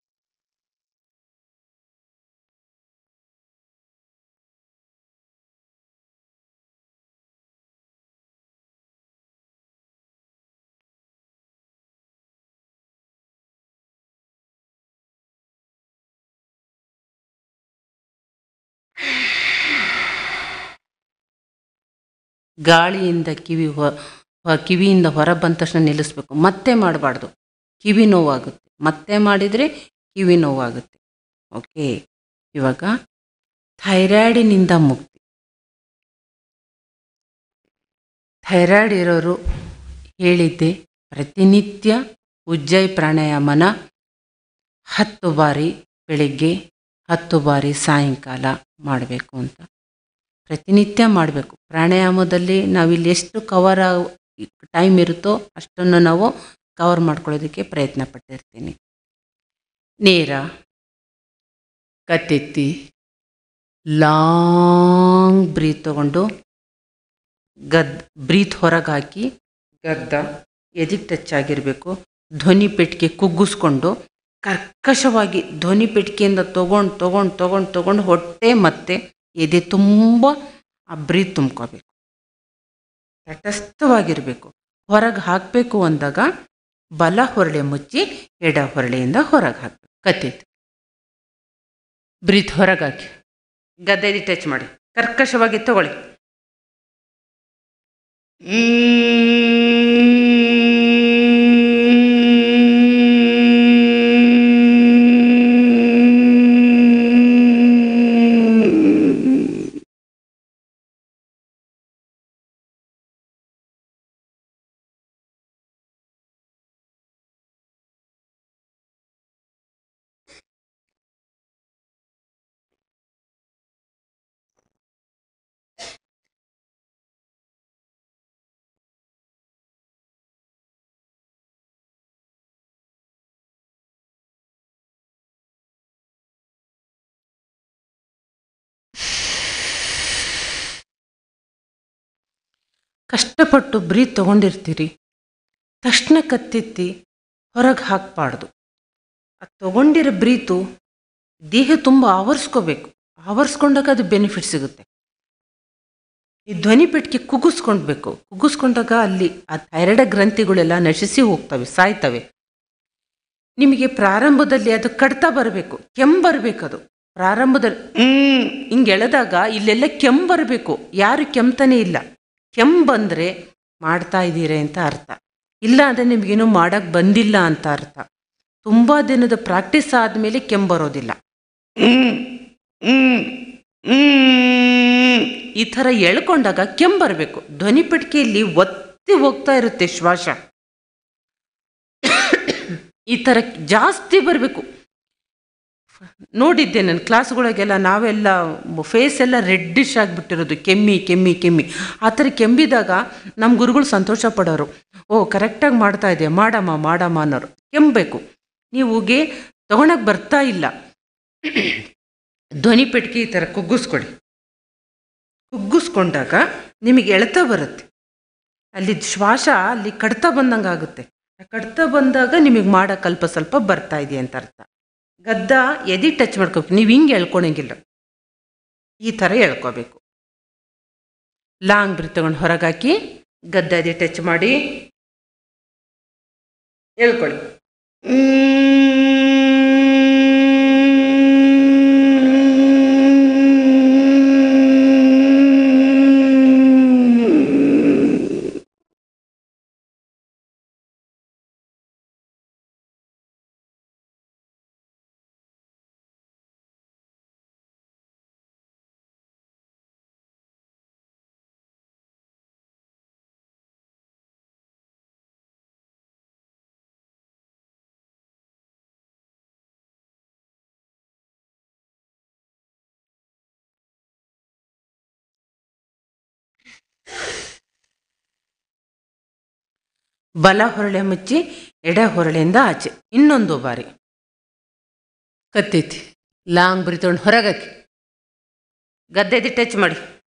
ಗಾಳಿಯಿಂದ ಕಿವಿ ಹೊ ಹೊ- ಕಿವಿಯಿಂದ ಹೊರ ಬಂದ ತಕ್ಷಣ ನಿಲ್ಲಿಸ್ಬೇಕು ಮತ್ತೆ ಮಾಡಬಾರ್ದು ಕಿವಿ ನೋವಾಗುತ್ತೆ ಮತ್ತೆ ಮಾಡಿದರೆ ಕಿವಿ ನೋವಾಗುತ್ತೆ ಓಕೆ ಇವಾಗ ಥೈರಾಯ್ಡಿನಿಂದ ಮುಕ್ತಿ ಥೈರಾಯ್ಡ್ ಇರೋರು ಹೇಳಿದ್ದೆ ಪ್ರತಿನಿತ್ಯ ಉಜ್ಜೈ ಪ್ರಾಣಾಯಾಮನ ಹತ್ತು ಬಾರಿ ಬೆಳಿಗ್ಗೆ ಹತ್ತು ಬಾರಿ ಸಾಯಂಕಾಲ ಮಾಡಬೇಕು ಅಂತ ಪ್ರತಿನಿತ್ಯ ಮಾಡಬೇಕು ಪ್ರಾಣಾಯಾಮದಲ್ಲಿ ನಾವಿಲ್ಲಿ ಎಷ್ಟು ಕವರ್ ಟೈಮ್ ಇರುತ್ತೋ ಅಷ್ಟನ್ನು ನಾವು ಕವರ್ ಮಾಡ್ಕೊಳ್ಳೋದಕ್ಕೆ ಪ್ರಯತ್ನ ಪಟ್ಟಿರ್ತೀನಿ ನೇರ ಕತ್ತೆತ್ತಿ ಲಾಂಗ್ ಬ್ರೀತ್ ತಗೊಂಡು ಗದ್ ಬ್ರೀತ್ ಹೊರಗೆ ಹಾಕಿ ಗದ್ದ ಎದಿಗೆ ಟಚ್ ಆಗಿರಬೇಕು ಧ್ವನಿ ಪೆಟ್ಟಿಗೆ ಕುಗ್ಗಿಸ್ಕೊಂಡು ಕರ್ಕಶವಾಗಿ ಧ್ವನಿ ಪೆಟ್ಟಿಗೆಯಿಂದ ತೊಗೊಂಡು ತೊಗೊಂಡು ತೊಗೊಂಡು ತೊಗೊಂಡು ಹೊಟ್ಟೆ ಮತ್ತು ಎದೆ ತುಂಬ ಆ ಬ್ರೀತ್ ತುಂಬ್ಕೋಬೇಕು ತಟಸ್ಥವಾಗಿರಬೇಕು ಹೊರಗೆ ಹಾಕಬೇಕು ಅಂದಾಗ ಬಲ ಹೊರಳೆ ಮುಚ್ಚಿ ಎಡ ಹೊರಳೆಯಿಂದ ಹೊರಗೆ ಹಾಕಬೇಕು ಕತ್ತಿತ್ತು ಬ್ರೀತ್ ಹೊರಗೆ ಹಾಕಿ ಗದ್ದೆದಿ ಟಚ್ ಮಾಡಿ ಕರ್ಕಶವಾಗಿ ತಗೊಳ್ಳಿ ಕಷ್ಟಪಟ್ಟು ಬ್ರೀತ್ ತೊಗೊಂಡಿರ್ತೀರಿ ತಕ್ಷಣ ಕತ್ತೆತ್ತಿ ಹೊರಗೆ ಹಾಕಬಾರ್ದು ಅದು ತಗೊಂಡಿರೋ ಬ್ರೀತು ದೇಹ ತುಂಬ ಆವರಿಸ್ಕೋಬೇಕು ಆವರಿಸ್ಕೊಂಡಾಗ ಅದು ಬೆನಿಫಿಟ್ ಸಿಗುತ್ತೆ ಈ ಧ್ವನಿ ಪೆಟ್ಟಿಗೆ ಕುಗ್ಗಿಸ್ಕೊಳ್ಬೇಕು ಕುಗ್ಗಿಸ್ಕೊಂಡಾಗ ಅಲ್ಲಿ ಆ ಥೈರಾಯ್ಡ್ ಗ್ರಂಥಿಗಳೆಲ್ಲ ನಶಿಸಿ ಹೋಗ್ತವೆ ಸಾಯ್ತವೆ ನಿಮಗೆ ಪ್ರಾರಂಭದಲ್ಲಿ ಅದು ಕಡ್ತಾ ಬರಬೇಕು ಕೆಮ್ಮು ಬರಬೇಕು ಅದು ಪ್ರಾರಂಭದಲ್ಲಿ ಹ್ಮ್ ಹಿಂಗೆ ಎಳೆದಾಗ ಇಲ್ಲೆಲ್ಲ ಕೆಮ್ಮು ಬರಬೇಕು ಯಾರು ಕೆಮ್ತಾನೆ ಇಲ್ಲ ಕೆಮ್ಮು ಬಂದರೆ ಮಾಡ್ತಾ ಇದ್ದೀರಿ ಅಂತ ಅರ್ಥ ಇಲ್ಲ ಅಂದರೆ ನಿಮಗೇನು ಮಾಡೋಕ್ಕೆ ಬಂದಿಲ್ಲ ಅಂತ ಅರ್ಥ ತುಂಬ ದಿನದ ಪ್ರಾಕ್ಟೀಸ್ ಆದಮೇಲೆ ಕೆಮ್ಮು ಬರೋದಿಲ್ಲ ಹ್ಮ್, ಹ್ಮ್, ಹ್ಮ್. ಈ ಥರ ಎಳ್ಕೊಂಡಾಗ ಕೆಮ್ಮು ಬರಬೇಕು ಧ್ವನಿ ಪೆಟ್ಟಿಗೆಯಲ್ಲಿ ಒತ್ತಿ ಹೋಗ್ತಾ ಇರುತ್ತೆ ಶ್ವಾಸ ಈ ಥರ ಜಾಸ್ತಿ ಬರಬೇಕು ನೋಡಿದ್ದೆ ನನ್ನ ಕ್ಲಾಸ್ಗಳಿಗೆಲ್ಲ ನಾವೆಲ್ಲ ಫೇಸ್ ಎಲ್ಲ ರೆಡ್ಡಿಶ್ ಆಗಿಬಿಟ್ಟಿರೋದು ಕೆಮ್ಮಿ ಕೆಮ್ಮಿ ಕೆಮ್ಮಿ ಆ ಥರ ಕೆಮ್ಮಿದಾಗ ನಮ್ಮ ಗುರುಗಳು ಸಂತೋಷ ಪಡೋರು ಓ ಕರೆಕ್ಟಾಗಿ ಮಾಡ್ತಾ ಇದೆ ಮಾಡಮ್ಮ ಮಾಡಮ್ಮ ಅನ್ನೋರು ಕೆಮ್ಮಬೇಕು ನೀವುಗೆ ತಗೊಳಕ್ಕೆ ಬರ್ತಾ ಇಲ್ಲ ಧ್ವನಿ ಪೆಟ್ಟಿಗೆ ಈ ಥರ ಕುಗ್ಗಿಸ್ಕೊಡಿ ಕುಗ್ಗಿಸ್ಕೊಂಡಾಗ ನಿಮಗೆ ಎಳೆತ ಬರುತ್ತೆ ಅಲ್ಲಿ ಶ್ವಾಸ ಅಲ್ಲಿ ಕಡ್ತಾ ಬಂದಂಗೆ ಆಗುತ್ತೆ ಆ ಕಡ್ತಾ ಬಂದಾಗ ನಿಮಗೆ ಮಾಡೋಕೆ ಅಲ್ಪ ಸ್ವಲ್ಪ ಬರ್ತಾ ಇದೆ ಅಂತ ಅರ್ಥ ಗದ್ದ ಎದಿ ಟಚ್ ಮಾಡ್ಕೋಬೇಕು ನೀವು ಹಿಂಗೆ ಎಳ್ಕೊಳಂಗಿಲ್ಲ ಈ ಥರ ಎಳ್ಕೋಬೇಕು ಲಾಂಗ್ ಬ್ರೀತ್ ತಗೊಂಡು ಹೊರಗಾಕಿ ಗದ್ದ ಎದಿ ಟಚ್ ಮಾಡಿ ಹೇಳ್ಕೊಳ್ಳಿ ಬಲ ಹೊರಳೆ ಮುಚ್ಚಿ ಎಡ ಹೊರಳೆಯಿಂದ ಆಚೆ ಇನ್ನೊಂದು ಬಾರಿ ಕತ್ತೈತಿ ಲಾಂಗ್ ಬ್ರೀತ್ ತಗೊಂಡು ಹೊರಗಾಕಿ ಗದ್ದೆದಿ ಟಚ್ ಮಾಡಿ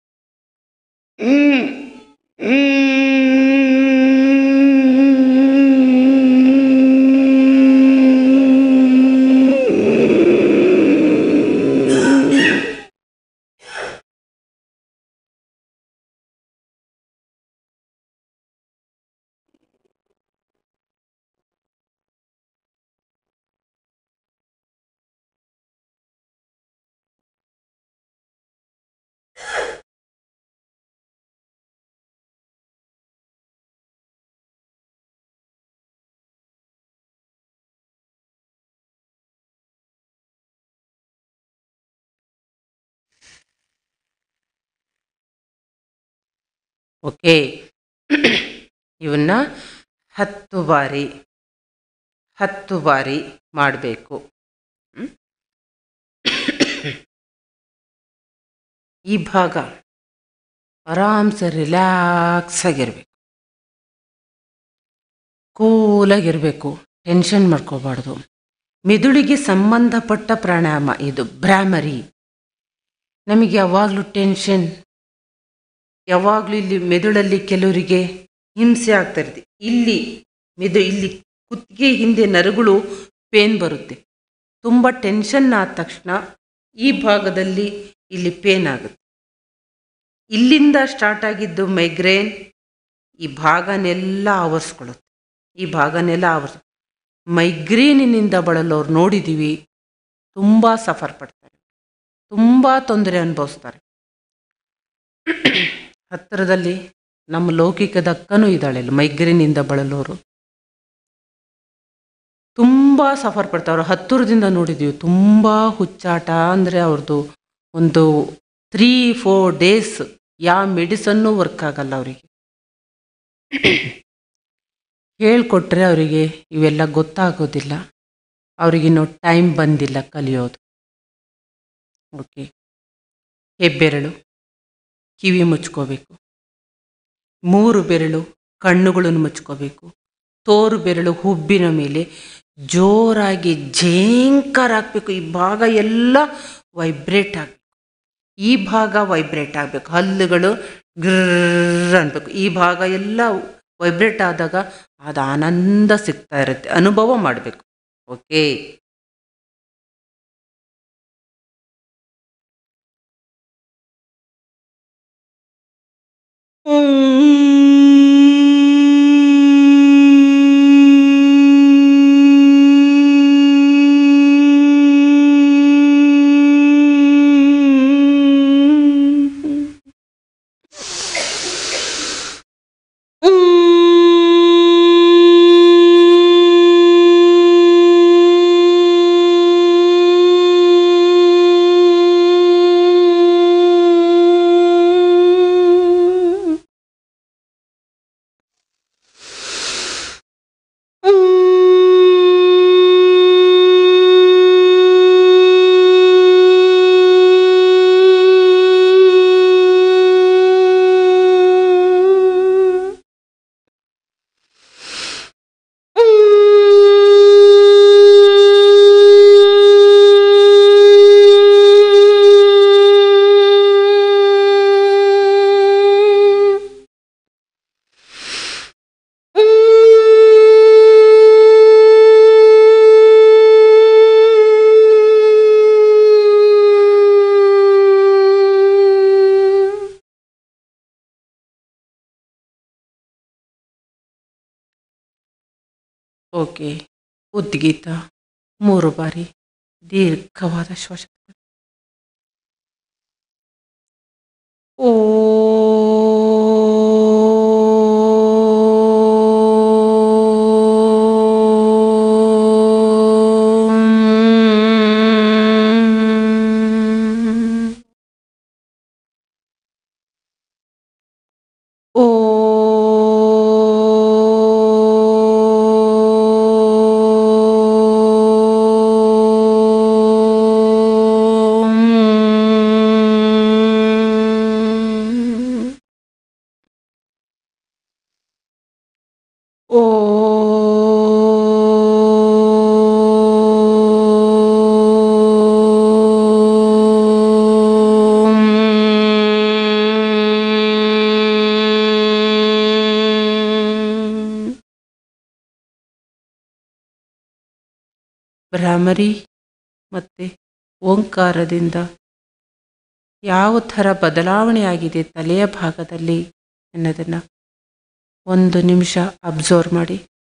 ಓಕೆ ಇವನ್ನ ಹತ್ತು ಬಾರಿ ಹತ್ತು ಬಾರಿ ಮಾಡಬೇಕು ಈ ಭಾಗ ಆರಾಮ್ಸೆ ರಿಲ್ಯಾಕ್ಸ್ ಆಗಿರಬೇಕು ಕೂಲಾಗಿರಬೇಕು ಟೆನ್ಷನ್ ಮಾಡ್ಕೋಬಾರ್ದು ಮೆದುಳಿಗೆ ಸಂಬಂಧಪಟ್ಟ ಪ್ರಾಣಾಯಾಮ ಇದು ಭ್ರಾಮರಿ ನಮಗೆ ಯಾವಾಗಲೂ ಟೆನ್ಷನ್ ಯಾವಾಗಲೂ ಇಲ್ಲಿ ಮೆದುಳಲ್ಲಿ ಕೆಲವರಿಗೆ ಹಿಂಸೆ ಆಗ್ತಾ ಇರುತ್ತೆ ಇಲ್ಲಿ ಮೆದು ಇಲ್ಲಿ ಕುತ್ತಿಗೆ ಹಿಂದೆ ನರಗಳು ಪೇನ್ ಬರುತ್ತೆ ತುಂಬ ಟೆನ್ಷನ್ ಆದ ತಕ್ಷಣ ಈ ಭಾಗದಲ್ಲಿ ಇಲ್ಲಿ ಪೇನ್ ಆಗುತ್ತೆ ಇಲ್ಲಿಂದ ಸ್ಟಾರ್ಟ್ ಆಗಿದ್ದು ಮೈಗ್ರೇನ್ ಈ ಭಾಗನೆಲ್ಲ ಆವರಿಸ್ಕೊಳ್ಳುತ್ತೆ ಈ ಭಾಗನೆಲ್ಲ ಆವರಿಸ್ ಮೈಗ್ರೇನಿನಿಂದ ಬಳಲೋರು ನೋಡಿದ್ದೀವಿ ತುಂಬ ಸಫರ್ ಪಡ್ತಾರೆ ತುಂಬ ತೊಂದರೆ ಅನುಭವಿಸ್ತಾರೆ ಹತ್ತಿರದಲ್ಲಿ ನಮ್ಮ ಲೌಕಿಕದ ಅಕ್ಕನೂ ಇದ್ದಾಳೆ ಅಲ್ಲಿ ಮೈಗ್ರೇನಿಂದ ಬಳಲೋರು ತುಂಬ ಸಫರ್ ಪಡ್ತಾರೆ ಅವ್ರು ಹತ್ತಿರದಿಂದ ನೋಡಿದ್ದೀವಿ ತುಂಬ ಹುಚ್ಚಾಟ ಅಂದರೆ ಅವ್ರದ್ದು ಒಂದು ತ್ರೀ ಫೋರ್ ಡೇಸ್ ಯಾವ ಮೆಡಿಸನ್ನು ವರ್ಕ್ ಆಗಲ್ಲ ಅವರಿಗೆ ಹೇಳ್ಕೊಟ್ರೆ ಅವರಿಗೆ ಇವೆಲ್ಲ ಗೊತ್ತಾಗೋದಿಲ್ಲ ಅವರಿಗಿನ್ನೂ ಟೈಮ್ ಬಂದಿಲ್ಲ ಕಲಿಯೋದು ಓಕೆ ಹೆಬ್ಬೆರಳು ಕಿವಿ ಮುಚ್ಕೋಬೇಕು ಮೂರು ಬೆರಳು ಕಣ್ಣುಗಳನ್ನು ಮುಚ್ಕೋಬೇಕು ತೋರು ಬೆರಳು ಹುಬ್ಬಿನ ಮೇಲೆ ಜೋರಾಗಿ ಝೇಂಕರ್ ಹಾಕಬೇಕು ಈ ಭಾಗ ಎಲ್ಲ ವೈಬ್ರೇಟ್ ಆಗಬೇಕು ಈ ಭಾಗ ವೈಬ್ರೇಟ್ ಆಗಬೇಕು ಹಲ್ಲುಗಳು ಗ್ರರ್ ಅನ್ಬೇಕು ಈ ಭಾಗ ಎಲ್ಲ ವೈಬ್ರೇಟ್ ಆದಾಗ ಅದು ಆನಂದ ಸಿಗ್ತಾ ಇರುತ್ತೆ ಅನುಭವ ಮಾಡಬೇಕು ಓಕೆ ಓಕೆ ಉದ್ಗೀತ ಮೂರು ಬಾರಿ ದೀರ್ಘವಾದ ಶ್ವಾಸ ಓ ಓ ಭ್ರಾಮರಿ ಮತ್ತು ಓಂಕಾರದಿಂದ ಯಾವ ಥರ ಬದಲಾವಣೆ ಆಗಿದೆ ತಲೆಯ ಭಾಗದಲ್ಲಿ ಅನ್ನೋದನ್ನು ಒಂದು ನಿಮಿಷ ಅಬ್ಸರ್ವ್ ಮಾಡಿ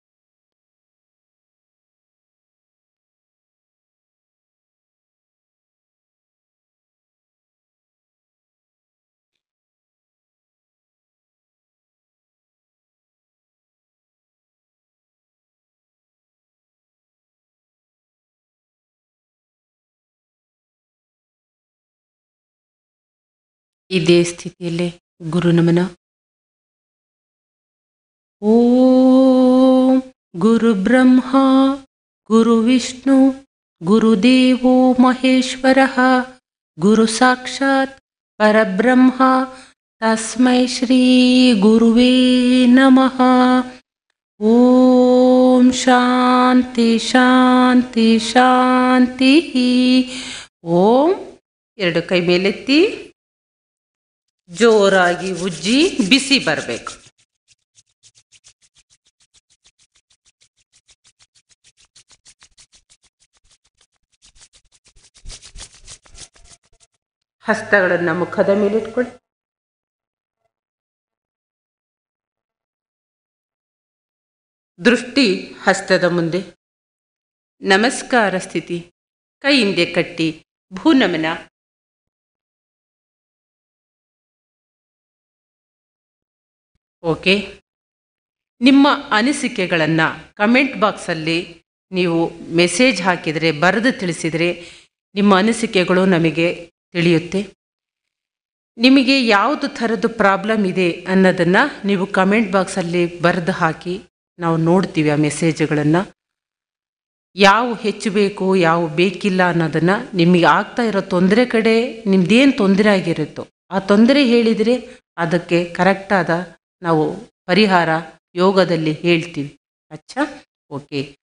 ಇದೇ ಸ್ಥಿತಿಯಲ್ಲೇ ಗುರು ನಮನ ಓಂ ಗುರು ಬ್ರಹ್ಮ ಗುರು ವಿಷ್ಣು ಗುರುದೇವೋ ಮಹೇಶ್ವರ ಗುರು ಸಾಕ್ಷಾತ್ ಪರಬ್ರಹ್ಮ ತಸ್ಮೈ ಶ್ರೀ ಗುರುವೇ ನಮಃ ಓಂ ಶಾಂತಿ ಶಾಂತಿ ಶಾಂತಿ ಓಂ ಎರಡು ಕೈ ಮೇಲೆತ್ತಿ ಜೋರಾಗಿ ಉಜ್ಜಿ ಬಿಸಿ ಬರಬೇಕು ಹಸ್ತಗಳನ್ನು ಮುಖದ ಮೇಲೆ ಇಟ್ಕೊಳ್ಳಿ ದೃಷ್ಟಿ ಹಸ್ತದ ಮುಂದೆ ನಮಸ್ಕಾರ ಸ್ಥಿತಿ ಕೈ ಹಿಂದೆ ಕಟ್ಟಿ ಭೂನಮನ ಓಕೆ ನಿಮ್ಮ ಅನಿಸಿಕೆಗಳನ್ನು ಕಮೆಂಟ್ ಬಾಕ್ಸಲ್ಲಿ ನೀವು ಮೆಸೇಜ್ ಹಾಕಿದರೆ ಬರೆದು ತಿಳಿಸಿದರೆ ನಿಮ್ಮ ಅನಿಸಿಕೆಗಳು ನಮಗೆ ತಿಳಿಯುತ್ತೆ ನಿಮಗೆ ಯಾವುದು ಥರದ್ದು ಪ್ರಾಬ್ಲಮ್ ಇದೆ ಅನ್ನೋದನ್ನು ನೀವು ಕಮೆಂಟ್ ಬಾಕ್ಸಲ್ಲಿ ಬರೆದು ಹಾಕಿ ನಾವು ನೋಡ್ತೀವಿ ಆ ಮೆಸೇಜ್ಗಳನ್ನು ಯಾವ ಹೆಚ್ಚು ಬೇಕು ಯಾವ ಬೇಕಿಲ್ಲ ಅನ್ನೋದನ್ನು ನಿಮಗೆ ಆಗ್ತಾ ಇರೋ ತೊಂದರೆ ಕಡೆ ನಿಮ್ದೇನು ತೊಂದರೆ ಆಗಿರುತ್ತೋ ಆ ತೊಂದರೆ ಹೇಳಿದರೆ ಅದಕ್ಕೆ ಕರೆಕ್ಟಾದ ನಾವು ಪರಿಹಾರ ಯೋಗದಲ್ಲಿ ಹೇಳ್ತೀವಿ ಅಚ್ಚಾ ಓಕೆ